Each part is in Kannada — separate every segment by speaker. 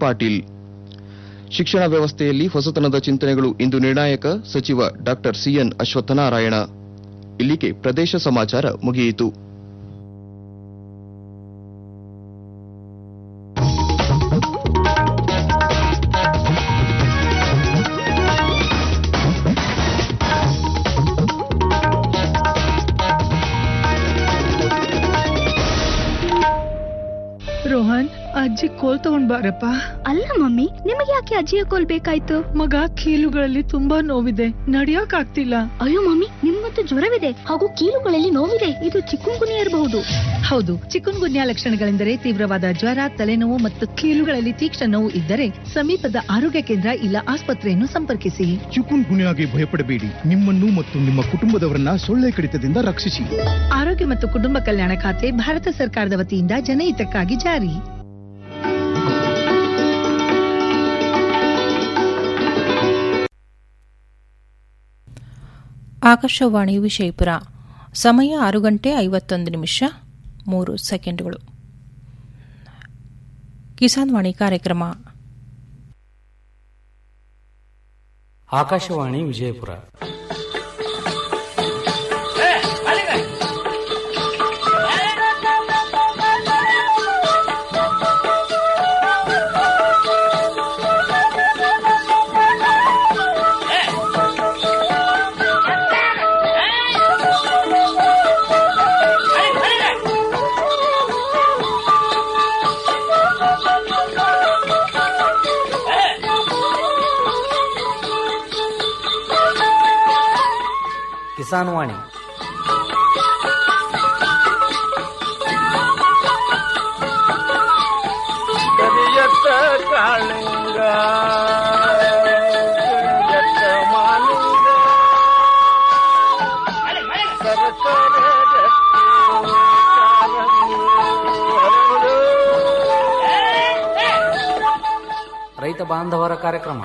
Speaker 1: ಪಾಟೀಲ್ ಶಿಕ್ಷಣ ವ್ಯವಸ್ಥೆಯಲ್ಲಿ ಹೊಸತನದ ಚಿಂತನೆಗಳು ಇಂದು ನಿರ್ಣಾಯಕ ಸಚಿವ ಡಾಕ್ಟರ್ ಸಿಎನ್ ಅಶ್ವತ್ಥನಾರಾಯಣ ಇಲ್ಲಿಗೆ ಪ್ರದೇಶ ಸಮಾಚಾರ ಮುಗಿಯಿತು
Speaker 2: ರೋಹನ್ ಅಜ್ಜಿ ಕೋಲ್ ತಗೊಂಡ್ ಬಾರಪ್ಪ
Speaker 3: ಅಲ್ಲ ಮಮ್ಮಿ ನಿಮಗೆ ಯಾಕೆ ಅಜ್ಜಿಯ ಕೋಲ್ ಬೇಕಾಯ್ತು
Speaker 2: ಮಗ ಕೀಲುಗಳಲ್ಲಿ ತುಂಬಾ ನೋವಿದೆ ನಡಿಯಕ್ ಆಗ್ತಿಲ್ಲ
Speaker 3: ಅಯ್ಯೋ ಮಮ್ಮಿ ನಿಮ್ಗಂತೂ ಜ್ವರವಿದೆ ಹಾಗೂ ಕೀಲುಗಳಲ್ಲಿ ನೋವಿದೆ ಇದು ಚಿಕ್ಕುಂಗುನಿ ಇರಬಹುದು
Speaker 4: ಹೌದು ಚಿಕುನ್ ಗುನ್ಯಾ ಲಕ್ಷಣಗಳೆಂದರೆ ತೀವ್ರವಾದ ಜ್ವರ ತಲೆನೋವು ಮತ್ತು ಕೀಲುಗಳಲ್ಲಿ ತೀಕ್ಷ್ಣ ನೋವು ಇದ್ದರೆ ಸಮೀಪದ ಆರೋಗ್ಯ ಕೇಂದ್ರ ಇಲ್ಲ ಆಸ್ಪತ್ರೆಯನ್ನು ಸಂಪರ್ಕಿಸಿ
Speaker 5: ಚಿಕುನ್ ಗುನ್ಯಾಗೆ ಭಯಪಡಬೇಡಿ ನಿಮ್ಮನ್ನು ಮತ್ತು ನಿಮ್ಮ ಕುಟುಂಬದವರನ್ನ ಸೊಳ್ಳೆ ಕಡಿತದಿಂದ ರಕ್ಷಿಸಿ
Speaker 4: ಆರೋಗ್ಯ ಮತ್ತು ಕುಟುಂಬ ಕಲ್ಯಾಣ ಖಾತೆ ಭಾರತ ಸರ್ಕಾರದ ವತಿಯಿಂದ ಜನಹಿತಕ್ಕಾಗಿ ಜಾರಿ
Speaker 6: ಆಕಾಶವಾಣಿ ವಿಜಯಪುರ ಸಮಯ ಆರು ಗಂಟೆ ಐವತ್ತೊಂದು ನಿಮಿಷ ಮೂರು ಸೆಕೆಂಡುಗಳು ಕಿಸಾನ್ ವಾಣಿ ಕಾರ್ಯಕ್ರಮ
Speaker 7: ಆಕಾಶವಾಣಿ ವಿಜಯಪುರ ಕಿಸಾನ್ ವಾಣಿ
Speaker 8: ಕರಿಯತ್ತ ಕಾಳಿಂಗ ಕರಿಯತ್ತ ಮಾಲಿಂಗ ಸರಸರ ರಕ್ತಿ ಕಾರಂಗಿ ಹರಡು.
Speaker 7: ರೈತ ಬಾಂಧವರ ಕಾರ್ಯಕ್ರಮ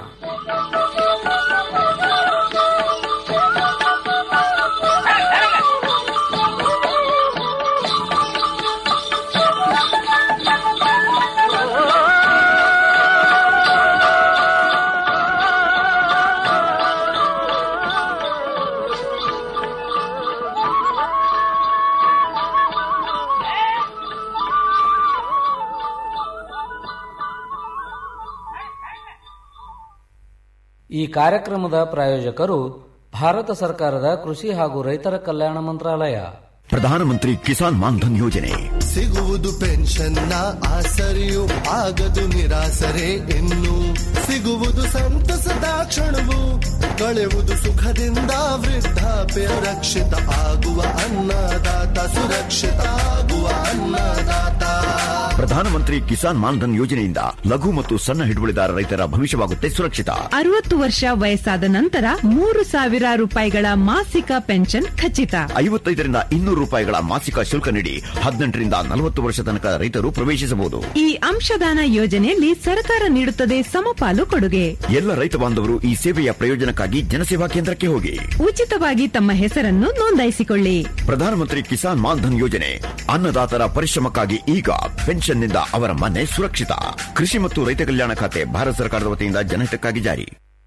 Speaker 7: ಈ ಕಾರ್ಯಕ್ರಮದ ಪ್ರಾಯೋಜಕರು ಭಾರತ ಸರ್ಕಾರದ ಕೃಷಿ ಹಾಗೂ ರೈತರ ಕಲ್ಯಾಣ ಮಂತ್ರಾಲಯ
Speaker 9: ಪ್ರಧಾನಮಂತ್ರಿ ಕಿಸಾನ್ ಮಾನ್ಧನ್ ಯೋಜನೆ
Speaker 10: ಸಿಗುವುದು ಪೆನ್ಷನ್ನ ಆಸರೆಯು ಆಗದು ನಿರಾಸರೆ ಇನ್ನು ಸಿಗುವುದು ಸಂತಸದ ಕ್ಷಣವು ಕಳೆಯುವುದು ಸುಖದಿಂದ ವೃದ್ಧಾಪ್ಯ ರಕ್ಷಿತ ಆಗುವ ಅನ್ನದಾತ ಸುರಕ್ಷಿತ ಆಗುವ ಅನ್ನದಾತ
Speaker 9: ಪ್ರಧಾನಮಂತ್ರಿ ಕಿಸಾನ್ ಮಾನ್ಧನ್ ಯೋಜನೆಯಿಂದ ಲಘು ಮತ್ತು ಸಣ್ಣ ಹಿಡುವಳಿದಾರ ರೈತರ ಭವಿಷ್ಯವಾಗುತ್ತೆ ಸುರಕ್ಷಿತ
Speaker 11: ಅರವತ್ತು ವರ್ಷ ವಯಸ್ಸಾದ ನಂತರ ಮೂರು ಸಾವಿರ ರೂಪಾಯಿಗಳ ಮಾಸಿಕ ಪೆನ್ಷನ್ ಖಚಿತ
Speaker 9: ಐವತ್ತೈದರಿಂದ ಇನ್ನೂರು ರೂಪಾಯಿಗಳ ಮಾಸಿಕ ಶುಲ್ಕ ನೀಡಿ ಹದಿನೆಂಟರಿಂದ ನಲವತ್ತು ವರ್ಷ ತನಕ ರೈತರು ಪ್ರವೇಶಿಸಬಹುದು
Speaker 11: ಈ ಅಂಶದಾನ ಯೋಜನೆಯಲ್ಲಿ ಸರ್ಕಾರ ನೀಡುತ್ತದೆ ಸಮಪಾಲು ಕೊಡುಗೆ
Speaker 9: ಎಲ್ಲ ರೈತ ಬಾಂಧವರು ಈ ಸೇವೆಯ ಪ್ರಯೋಜನಕ್ಕಾಗಿ ಜನಸೇವಾ ಕೇಂದ್ರಕ್ಕೆ ಹೋಗಿ
Speaker 11: ಉಚಿತವಾಗಿ ತಮ್ಮ ಹೆಸರನ್ನು ನೋಂದಾಯಿಸಿಕೊಳ್ಳಿ
Speaker 9: ಪ್ರಧಾನಮಂತ್ರಿ ಕಿಸಾನ್ ಮಾನ್ಧನ್ ಯೋಜನೆ ಅನ್ನದಾತರ ಪರಿಶ್ರಮಕ್ಕಾಗಿ ಈಗ ಪೆನ್ಷನ್ನಿಂದ ಅವರ ಮನೆ ಸುರಕ್ಷಿತ ಕೃಷಿ ಮತ್ತು ರೈತ ಕಲ್ಯಾಣ ಖಾತೆ ಭಾರತ ಸರ್ಕಾರದ ವತಿಯಿಂದ ಜನಹಿತಕ್ಕಾಗಿ ಜಾರಿ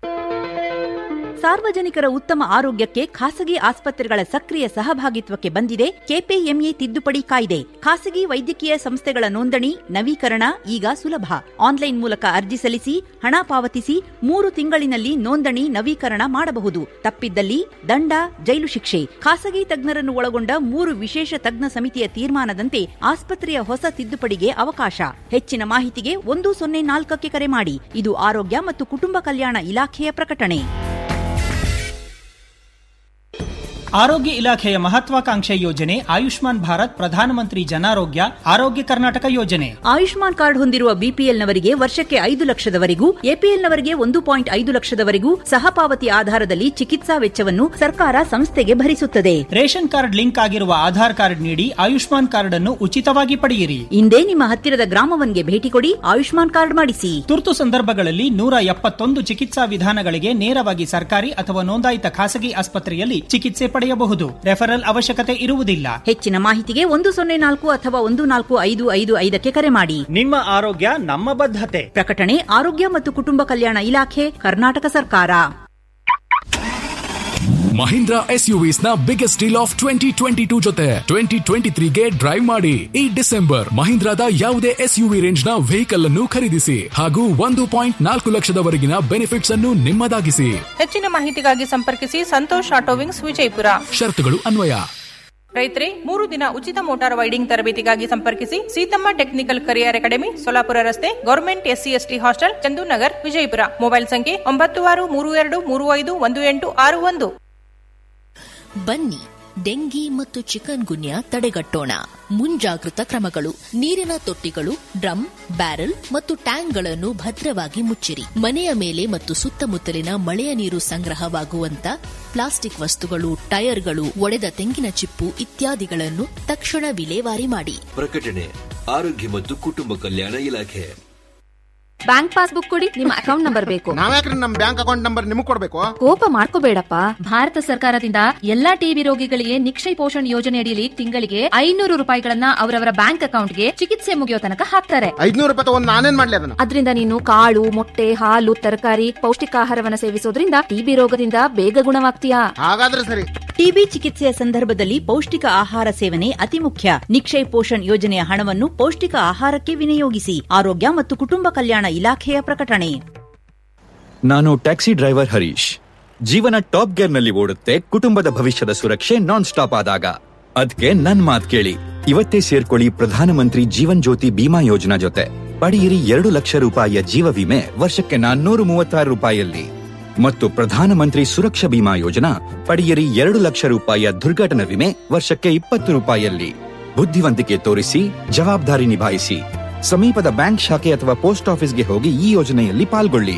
Speaker 12: ಸಾರ್ವಜನಿಕರ ಉತ್ತಮ ಆರೋಗ್ಯಕ್ಕೆ ಖಾಸಗಿ ಆಸ್ಪತ್ರೆಗಳ ಸಕ್ರಿಯ ಸಹಭಾಗಿತ್ವಕ್ಕೆ ಬಂದಿದೆ ಕೆಪಿಎಂಇ ತಿದ್ದುಪಡಿ ಕಾಯ್ದೆ ಖಾಸಗಿ ವೈದ್ಯಕೀಯ ಸಂಸ್ಥೆಗಳ ನೋಂದಣಿ ನವೀಕರಣ ಈಗ ಸುಲಭ ಆನ್ಲೈನ್ ಮೂಲಕ ಅರ್ಜಿ ಸಲ್ಲಿಸಿ ಹಣ ಪಾವತಿಸಿ ಮೂರು ತಿಂಗಳಿನಲ್ಲಿ ನೋಂದಣಿ ನವೀಕರಣ ಮಾಡಬಹುದು ತಪ್ಪಿದ್ದಲ್ಲಿ ದಂಡ ಜೈಲು ಶಿಕ್ಷೆ ಖಾಸಗಿ ತಜ್ಞರನ್ನು ಒಳಗೊಂಡ ಮೂರು ವಿಶೇಷ ತಜ್ಞ ಸಮಿತಿಯ ತೀರ್ಮಾನದಂತೆ ಆಸ್ಪತ್ರೆಯ ಹೊಸ ತಿದ್ದುಪಡಿಗೆ ಅವಕಾಶ ಹೆಚ್ಚಿನ ಮಾಹಿತಿಗೆ ಒಂದು ಸೊನ್ನೆ ನಾಲ್ಕಕ್ಕೆ ಕರೆ ಮಾಡಿ ಇದು ಆರೋಗ್ಯ ಮತ್ತು ಕುಟುಂಬ ಕಲ್ಯಾಣ ಇಲಾಖೆಯ ಪ್ರಕಟಣೆ
Speaker 13: ಆರೋಗ್ಯ ಇಲಾಖೆಯ ಮಹತ್ವಾಕಾಂಕ್ಷೆ ಯೋಜನೆ ಆಯುಷ್ಮಾನ್ ಭಾರತ್ ಪ್ರಧಾನಮಂತ್ರಿ ಜನಾರೋಗ್ಯ ಆರೋಗ್ಯ ಕರ್ನಾಟಕ ಯೋಜನೆ
Speaker 12: ಆಯುಷ್ಮಾನ್ ಕಾರ್ಡ್ ಹೊಂದಿರುವ ಬಿಪಿಎಲ್ನವರಿಗೆ ವರ್ಷಕ್ಕೆ ಐದು ಲಕ್ಷದವರೆಗೂ ಎಪಿಎಲ್ನವರಿಗೆ ಒಂದು ಪಾಯಿಂಟ್ ಐದು ಲಕ್ಷದವರೆಗೂ ಸಹಪಾವತಿ ಆಧಾರದಲ್ಲಿ ಚಿಕಿತ್ಸಾ ವೆಚ್ಚವನ್ನು ಸರ್ಕಾರ ಸಂಸ್ಥೆಗೆ ಭರಿಸುತ್ತದೆ
Speaker 13: ರೇಷನ್ ಕಾರ್ಡ್ ಲಿಂಕ್ ಆಗಿರುವ ಆಧಾರ್ ಕಾರ್ಡ್ ನೀಡಿ ಆಯುಷ್ಮಾನ್ ಕಾರ್ಡ್ ಅನ್ನು ಉಚಿತವಾಗಿ ಪಡೆಯಿರಿ
Speaker 12: ಇಂದೇ ನಿಮ್ಮ ಹತ್ತಿರದ ಗ್ರಾಮವನ್ಗೆ ಭೇಟಿ ಕೊಡಿ ಆಯುಷ್ಮಾನ್ ಕಾರ್ಡ್ ಮಾಡಿಸಿ
Speaker 13: ತುರ್ತು ಸಂದರ್ಭಗಳಲ್ಲಿ ನೂರ ಎಪ್ಪತ್ತೊಂದು ಚಿಕಿತ್ಸಾ ವಿಧಾನಗಳಿಗೆ ನೇರವಾಗಿ ಸರ್ಕಾರಿ ಅಥವಾ ನೋಂದಾಯಿತ ಖಾಸಗಿ ಆಸ್ಪತ್ರೆಯಲ್ಲಿ ಚಿಕಿತ್ಸೆ ಪಡೆಯಬಹುದು ಪಡೆಯಬಹುದು ರೆಫರಲ್ ಅವಶ್ಯಕತೆ ಇರುವುದಿಲ್ಲ
Speaker 12: ಹೆಚ್ಚಿನ ಮಾಹಿತಿಗೆ ಒಂದು ಸೊನ್ನೆ ನಾಲ್ಕು ಅಥವಾ ಒಂದು ನಾಲ್ಕು ಐದು ಐದು ಐದಕ್ಕೆ ಕರೆ ಮಾಡಿ
Speaker 13: ನಿಮ್ಮ ಆರೋಗ್ಯ ನಮ್ಮ ಬದ್ಧತೆ
Speaker 12: ಪ್ರಕಟಣೆ ಆರೋಗ್ಯ ಮತ್ತು ಕುಟುಂಬ ಕಲ್ಯಾಣ ಇಲಾಖೆ ಕರ್ನಾಟಕ ಸರ್ಕಾರ
Speaker 14: ಮಹೀಂದ್ರಾ ಎಸ್ಯುವಿಸ್ ನ biggest deal of twenty twenty two ಜೊತೆ ಟ್ವೆಂಟಿ ಟ್ವೆಂಟಿ ತ್ರೀಗೆ ಡ್ರೈವ್ ಮಾಡಿ ಈ ಡಿಸೆಂಬರ್ ಮಹೀಂದ್ರಾದ ಯಾವುದೇ ಎಸ್ಯುವಿ ರೇಂಜ್ ನ ವೆಹಿಕಲ್ ಅನ್ನು ಖರೀದಿಸಿ ಹಾಗೂ ಒಂದು ಪಾಯಿಂಟ್ ನಾಲ್ಕು ಲಕ್ಷದವರೆಗಿನ ಬೆನಿಫಿಟ್ಸ್ ಅನ್ನು ನಿಮ್ಮದಾಗಿಸಿ
Speaker 6: ಹೆಚ್ಚಿನ ಮಾಹಿತಿಗಾಗಿ ಸಂಪರ್ಕಿಸಿ ಸಂತೋಷ್ ಆಟೋವಿಂಗ್ಸ್ ವಿಜಯಪುರ
Speaker 14: ಷರತ್ತುಗಳು ಅನ್ವಯ
Speaker 6: ರೈತರೇ ಮೂರು ದಿನ ಉಚಿತ ಮೋಟಾರ್ ವೈಡಿಂಗ್ ತರಬೇತಿಗಾಗಿ ಸಂಪರ್ಕಿಸಿ Seethamma technical career academy Solapur ರಸ್ತೆ government SC ST hostel Chandunagar Vijayapura mobile ಸಂಖ್ಯೆ ಒಂಬತ್ತು ಆರು ಮೂರು ಎರಡು ಮೂರು ಐದು ಒಂದು ಎಂಟು ಆರು ಒಂದು
Speaker 15: ಬನ್ನಿ ಡೆಂಗಿ ಮತ್ತು ಚಿಕನ್ ಗುನ್ಯಾ ತಡೆಗಟ್ಟೋಣ ಮುಂಜಾಗೃತ ಕ್ರಮಗಳು ನೀರಿನ ತೊಟ್ಟಿಗಳು ಡ್ರಮ್ ಬ್ಯಾರೆಲ್ ಮತ್ತು ಟ್ಯಾಂಕ್ಗಳನ್ನು ಭದ್ರವಾಗಿ ಮುಚ್ಚಿರಿ ಮನೆಯ ಮೇಲೆ ಮತ್ತು ಸುತ್ತಮುತ್ತಲಿನ ಮಳೆಯ ನೀರು ಸಂಗ್ರಹವಾಗುವಂತ ಪ್ಲಾಸ್ಟಿಕ್ ವಸ್ತುಗಳು ಟೈರ್ಗಳು ಒಡೆದ ತೆಂಗಿನ ಚಿಪ್ಪು ಇತ್ಯಾದಿಗಳನ್ನು ತಕ್ಷಣ ವಿಲೇವಾರಿ ಮಾಡಿ
Speaker 16: ಪ್ರಕಟಣೆ ಆರೋಗ್ಯ ಮತ್ತು ಕುಟುಂಬ ಕಲ್ಯಾಣ ಇಲಾಖೆ
Speaker 17: ಬ್ಯಾಂಕ್ ಪಾಸ್ಬುಕ್ ಕೊಡಿ ನಿಮ್ಮ ಅಕೌಂಟ್ ನಂಬರ್ ಬೇಕು
Speaker 18: ನಾವ್ಯಾಕ್ರಿ ನಮ್ ಬ್ಯಾಂಕ್ ಅಕೌಂಟ್ ನಂಬರ್ ನಿಮಗ್ ಕೊಡ್ಬೇಕು
Speaker 17: ಕೋಪ ಮಾಡ್ಕೋಬೇಡಪ್ಪ ಭಾರತ ಸರ್ಕಾರದಿಂದ ಎಲ್ಲಾ ಟಿಬಿ ರೋಗಿಗಳಿಗೆ ನಿಕ್ಷಯ್ ಪೋಷಣ್ ಯೋಜನೆ ಅಡಿಯಲ್ಲಿ ತಿಂಗಳಿಗೆ ಐನೂರು ರೂಪಾಯಿಗಳನ್ನ ಅವರವರ ಬ್ಯಾಂಕ್ ಅಕೌಂಟ್ಗೆ ಚಿಕಿತ್ಸೆ ಮುಗಿಯೋ ತನಕ ಹಾಕ್ತಾರೆ
Speaker 18: ಐದ್ನೂರು ರೂಪಾಯಿ ತಗೊಂಡ್ ನಾನೇನ್ ಮಾಡ್ಲಿ ಅದನ್ನ
Speaker 17: ಅದರಿಂದ ನೀನು ಕಾಳು ಮೊಟ್ಟೆ ಹಾಲು ತರಕಾರಿ ಪೌಷ್ಟಿಕಾಹಾರವನ್ನ ಸೇವಿಸೋದ್ರಿಂದ ಟಿಬಿ ರೋಗದಿಂದ ಬೇಗ ಗುಣವಾಗ್ತೀಯಾ
Speaker 18: ಹಾಗಾದ್ರೆ ಸರಿ
Speaker 12: ಟಿಬಿ ಚಿಕಿತ್ಸೆಯ ಸಂದರ್ಭದಲ್ಲಿ ಪೌಷ್ಟಿಕ ಆಹಾರ ಸೇವನೆ ಅತಿ ಮುಖ್ಯ ನಿಕ್ಷಯ್ ಪೋಷಣ್ ಯೋಜನೆಯ ಹಣವನ್ನು ಪೌಷ್ಟಿಕ ಆಹಾರಕ್ಕೆ ವಿನಿಯೋಗಿಸಿ ಆರೋಗ್ಯ ಮತ್ತು ಕುಟುಂಬ ಕಲ್ಯಾಣ ಇಲಾಖೆಯ ಪ್ರಕಟಣೆ
Speaker 19: ನಾನು ಟ್ಯಾಕ್ಸಿ ಡ್ರೈವರ್ ಹರೀಶ್ ಜೀವನ ಟಾಪ್ ಗೇರ್ನಲ್ಲಿ ಓಡುತ್ತೆ ಕುಟುಂಬದ ಭವಿಷ್ಯದ ಸುರಕ್ಷೆ ನಾನ್ ಸ್ಟಾಪ್ ಆದಾಗ ಅದ್ಕೆ ನನ್ ಮಾತ್ ಕೇಳಿ ಇವತ್ತೇ ಸೇರ್ಕೊಳ್ಳಿ ಪ್ರಧಾನಮಂತ್ರಿ ಜೀವನ್ ಜ್ಯೋತಿ ಬಿಮಾ ಯೋಜನಾ ಜೊತೆ ಪಡೆಯಿರಿ ಎರಡು ಲಕ್ಷ ರೂಪಾಯಿಯ ಜೀವ ವಿಮೆ ವರ್ಷಕ್ಕೆ ನಾನ್ನೂರು ಮೂವತ್ತಾರು ರೂಪಾಯಿಯಲ್ಲಿ ಮತ್ತು ಪ್ರಧಾನಮಂತ್ರಿ ಸುರಕ್ಷಾ ಬಿಮಾ ಯೋಜನಾ ಪಡೆಯಿರಿ ಎರಡು ಲಕ್ಷ ರೂಪಾಯಿಯ ದುರ್ಘಟನಾ ವಿಮೆ ವರ್ಷಕ್ಕೆ ಇಪ್ಪತ್ತು ರೂಪಾಯಿಯಲ್ಲಿ ಬುದ್ಧಿವಂತಿಕೆ ತೋರಿಸಿ ಜವಾಬ್ದಾರಿ ನಿಭಾಯಿಸಿ ಸಮೀಪದ ಬ್ಯಾಂಕ್ ಶಾಖೆ ಅಥವಾ ಪೋಸ್ಟ್ ಆಫೀಸ್ಗೆ ಹೋಗಿ ಈ ಯೋಜನೆಯಲ್ಲಿ ಪಾಲ್ಗೊಳ್ಳಿ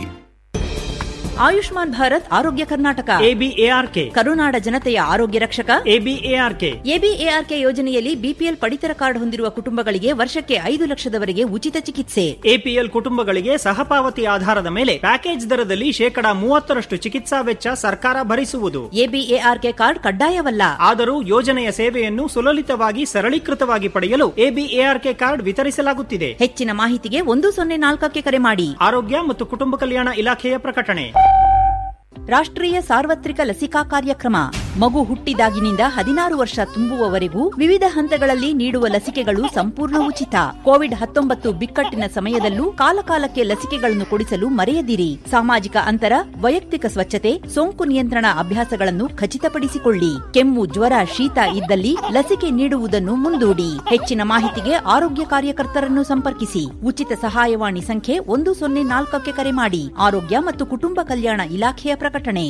Speaker 12: ಆಯುಷ್ಮಾನ್ ಭಾರತ್ ಆರೋಗ್ಯ ಕರ್ನಾಟಕ
Speaker 13: ಎಬಿಎಆರ್ಕೆ
Speaker 12: ಕರುನಾಡ ಜನತೆಯ ಆರೋಗ್ಯ ರಕ್ಷಕ
Speaker 13: ಎಬಿಎಆರ್ಕೆ
Speaker 12: ಎಬಿಎಆರ್ಕೆ ಯೋಜನೆಯಲ್ಲಿ ಬಿಪಿಎಲ್ ಪಡಿತರ ಕಾರ್ಡ್ ಹೊಂದಿರುವ ಕುಟುಂಬಗಳಿಗೆ ವರ್ಷಕ್ಕೆ ಐದು ಲಕ್ಷದವರೆಗೆ ಉಚಿತ ಚಿಕಿತ್ಸೆ
Speaker 13: ಎಪಿಎಲ್ ಕುಟುಂಬಗಳಿಗೆ ಸಹಪಾವತಿ ಆಧಾರದ ಮೇಲೆ ಪ್ಯಾಕೇಜ್ ದರದಲ್ಲಿ ಶೇಕಡಾ ಮೂವತ್ತರಷ್ಟು ಚಿಕಿತ್ಸಾ ವೆಚ್ಚ ಸರ್ಕಾರ ಭರಿಸುವುದು
Speaker 12: ಎಬಿಎಆರ್ಕೆ ಕಾರ್ಡ್ ಕಡ್ಡಾಯವಲ್ಲ
Speaker 13: ಆದರೂ ಯೋಜನೆಯ ಸೇವೆಯನ್ನು ಸುಲಲಿತವಾಗಿ ಸರಳೀಕೃತವಾಗಿ ಪಡೆಯಲು ಎಬಿಎಆರ್ಕೆ ಕಾರ್ಡ್ ವಿತರಿಸಲಾಗುತ್ತಿದೆ
Speaker 12: ಹೆಚ್ಚಿನ ಮಾಹಿತಿಗೆ ಒಂದು ಸೊನ್ನೆ ನಾಲ್ಕಕ್ಕೆ ಕರೆ ಮಾಡಿ
Speaker 13: ಆರೋಗ್ಯ ಮತ್ತು ಕುಟುಂಬ ಕಲ್ಯಾಣ ಇಲಾಖೆಯ ಪ್ರಕಟಣೆ
Speaker 12: ರಾಷ್ಟ್ರೀಯ ಸಾರ್ವತ್ರಿಕ ಲಸಿಕಾ ಕಾರ್ಯಕ್ರಮ ಮಗು ಹುಟ್ಟಿದಾಗಿನಿಂದ ಹದಿನಾರು ವರ್ಷ ತುಂಬುವವರೆಗೂ ವಿವಿಧ ಹಂತಗಳಲ್ಲಿ ನೀಡುವ ಲಸಿಕೆಗಳು ಸಂಪೂರ್ಣ ಉಚಿತ ಕೋವಿಡ್ ಹತ್ತೊಂಬತ್ತು ಬಿಕ್ಕಟ್ಟಿನ ಸಮಯದಲ್ಲೂ ಕಾಲಕಾಲಕ್ಕೆ ಲಸಿಕೆಗಳನ್ನು ಕೊಡಿಸಲು ಮರೆಯದಿರಿ ಸಾಮಾಜಿಕ ಅಂತರ ವೈಯಕ್ತಿಕ ಸ್ವಚ್ಛತೆ ಸೋಂಕು ನಿಯಂತ್ರಣ ಅಭ್ಯಾಸಗಳನ್ನು ಖಚಿತಪಡಿಸಿಕೊಳ್ಳಿ ಕೆಮ್ಮು ಜ್ವರ ಶೀತ ಇದ್ದಲ್ಲಿ ಲಸಿಕೆ ನೀಡುವುದನ್ನು ಮುಂದೂಡಿ ಹೆಚ್ಚಿನ ಮಾಹಿತಿಗೆ ಆರೋಗ್ಯ ಕಾರ್ಯಕರ್ತರನ್ನು ಸಂಪರ್ಕಿಸಿ ಉಚಿತ ಸಹಾಯವಾಣಿ ಸಂಖ್ಯೆ ಒಂದು ಸೊನ್ನೆ ನಾಲ್ಕಕ್ಕೆ ಕರೆ ಮಾಡಿ ಆರೋಗ್ಯ ಮತ್ತು ಕುಟುಂಬ ಕಲ್ಯಾಣ ಇಲಾಖೆಯ ಪ್ರಕಟಣೆ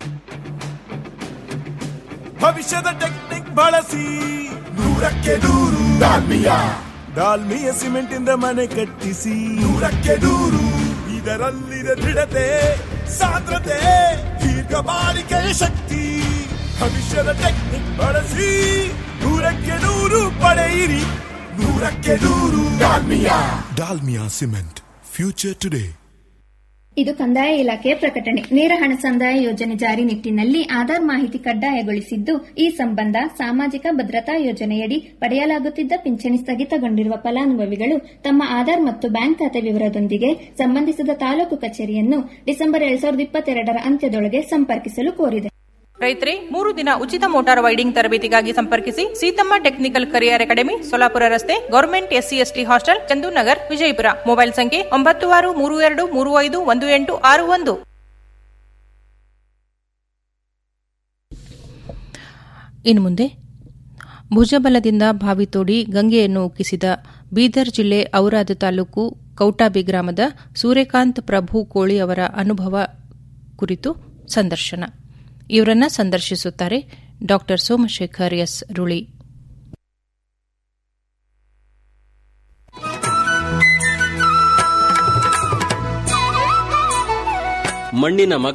Speaker 20: ಭವಿಷ್ಯದ ಟೆಕ್ನಿಕ್ ಬಳಸಿ ನೂರಕ್ಕೆ ನೂರು ಡಾಲ್ಮಿಯ ಡಾಲ್ಮಿಯ ಸಿಮೆಂಟ್ ಇಂದ ಮನೆ ಕಟ್ಟಿಸಿ ನೂರಕ್ಕೆ ನೂರು ಇದರಲ್ಲಿದೆ ದೃಢತೆ ಸಾಂದ್ರತೆ ದೀರ್ಘ ಬಾಳಿಕೆಯ ಶಕ್ತಿ ಭವಿಷ್ಯದ ಟೆಕ್ನಿಕ್ ಬಳಸಿ ನೂರಕ್ಕೆ ನೂರು ಪಡೆಯಿರಿ ನೂರಕ್ಕೆ ನೂರು Dalmia Dalmia cement future today
Speaker 21: ಇದು ಕಂದಾಯ ಇಲಾಖೆಯ ಪ್ರಕಟಣೆ ನೇರ ಹಣ ಸಂದಾಯ ಯೋಜನೆ ಜಾರಿ ನಿಟ್ಟಿನಲ್ಲಿ ಆಧಾರ್ ಮಾಹಿತಿ ಕಡ್ಡಾಯಗೊಳಿಸಿದ್ದು ಈ ಸಂಬಂಧ ಸಾಮಾಜಿಕ ಭದ್ರತಾ ಯೋಜನೆಯಡಿ ಪಡೆಯಲಾಗುತ್ತಿದ್ದ ಪಿಂಚಣಿ ಸ್ಥಗಿತಗೊಂಡಿರುವ ಫಲಾನುಭವಿಗಳು ತಮ್ಮ ಆಧಾರ್ ಮತ್ತು ಬ್ಯಾಂಕ್ ಖಾತೆ ವಿವರದೊಂದಿಗೆ ಸಂಬಂಧಿಸಿದ ತಾಲೂಕು ಕಚೇರಿಯನ್ನು ಡಿಸೆಂಬರ್ ಎರಡ್ ಸಾವಿರದ ಇಪ್ಪತ್ತೆರಡರ ಅಂತ್ಯದೊಳಗೆ ಸಂಪರ್ಕಿಸಲು ಕೋರಿದೆ
Speaker 6: ರೈತರೇ ಮೂರು ದಿನ ಉಚಿತ ಮೋಟಾರ್ ವೈಡಿಂಗ್ ತರಬೇತಿಗಾಗಿ ಸಂಪರ್ಕಿಸಿ Seethamma technical career academy Solapur ರಸ್ತೆ government SC ST hostel Chandunagar Vijayapura mobile ಸಂಖ್ಯೆ ಒಂಬತ್ತು ಆರು ಮೂರು ಎರಡು ಮೂರು ಐದು ಒಂದು ಎಂಟು ಆರು ಒಂದು ಇನ್ನು ಮುಂದೆ ಭುಜಬಲದಿಂದ ಬಾವಿ ತೋಡಿ ಗಂಗೆಯನ್ನು ಉಕ್ಕಿಸಿದ ಬೀದರ್ ಜಿಲ್ಲೆ ಔರಾದ ತಾಲೂಕು ಕೌಟಾಬಿ ಗ್ರಾಮದ ಸೂರ್ಯಕಾಂತ್ ಪ್ರಭು ಕೋಳಿ ಅವರ ಅನುಭವ ಕುರಿತು ಸಂದರ್ಶನ ಇವರನ್ನ ಸಂದರ್ಶಿಸುತ್ತಾರೆ ಡಾಕ್ಟರ್ ಸೋಮಶೇಖರ್ ಎಸ್ ರುಳಿ
Speaker 22: ಮಣ್ಣಿನ ಮಗ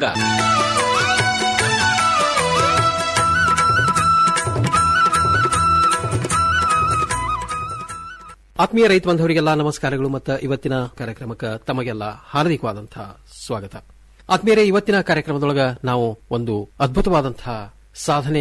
Speaker 22: ಆತ್ಮೀಯ ರೈತ ಬಾಂಧವರಿಗೆಲ್ಲ ನಮಸ್ಕಾರಗಳು ಮತ್ತು ಇವತ್ತಿನ ಕಾರ್ಯಕ್ರಮಕ್ಕೆ ತಮಗೆಲ್ಲ ಹಾರ್ದಿಕವಾದಂತಹ ಸ್ವಾಗತ ಆತ್ಮೀಯರೇ ಇವತ್ತಿನ ಕಾರ್ಯಕ್ರಮದೊಳಗ ನಾವು ಒಂದು ಅದ್ಭುತವಾದಂತಹ ಸಾಧನೆಯ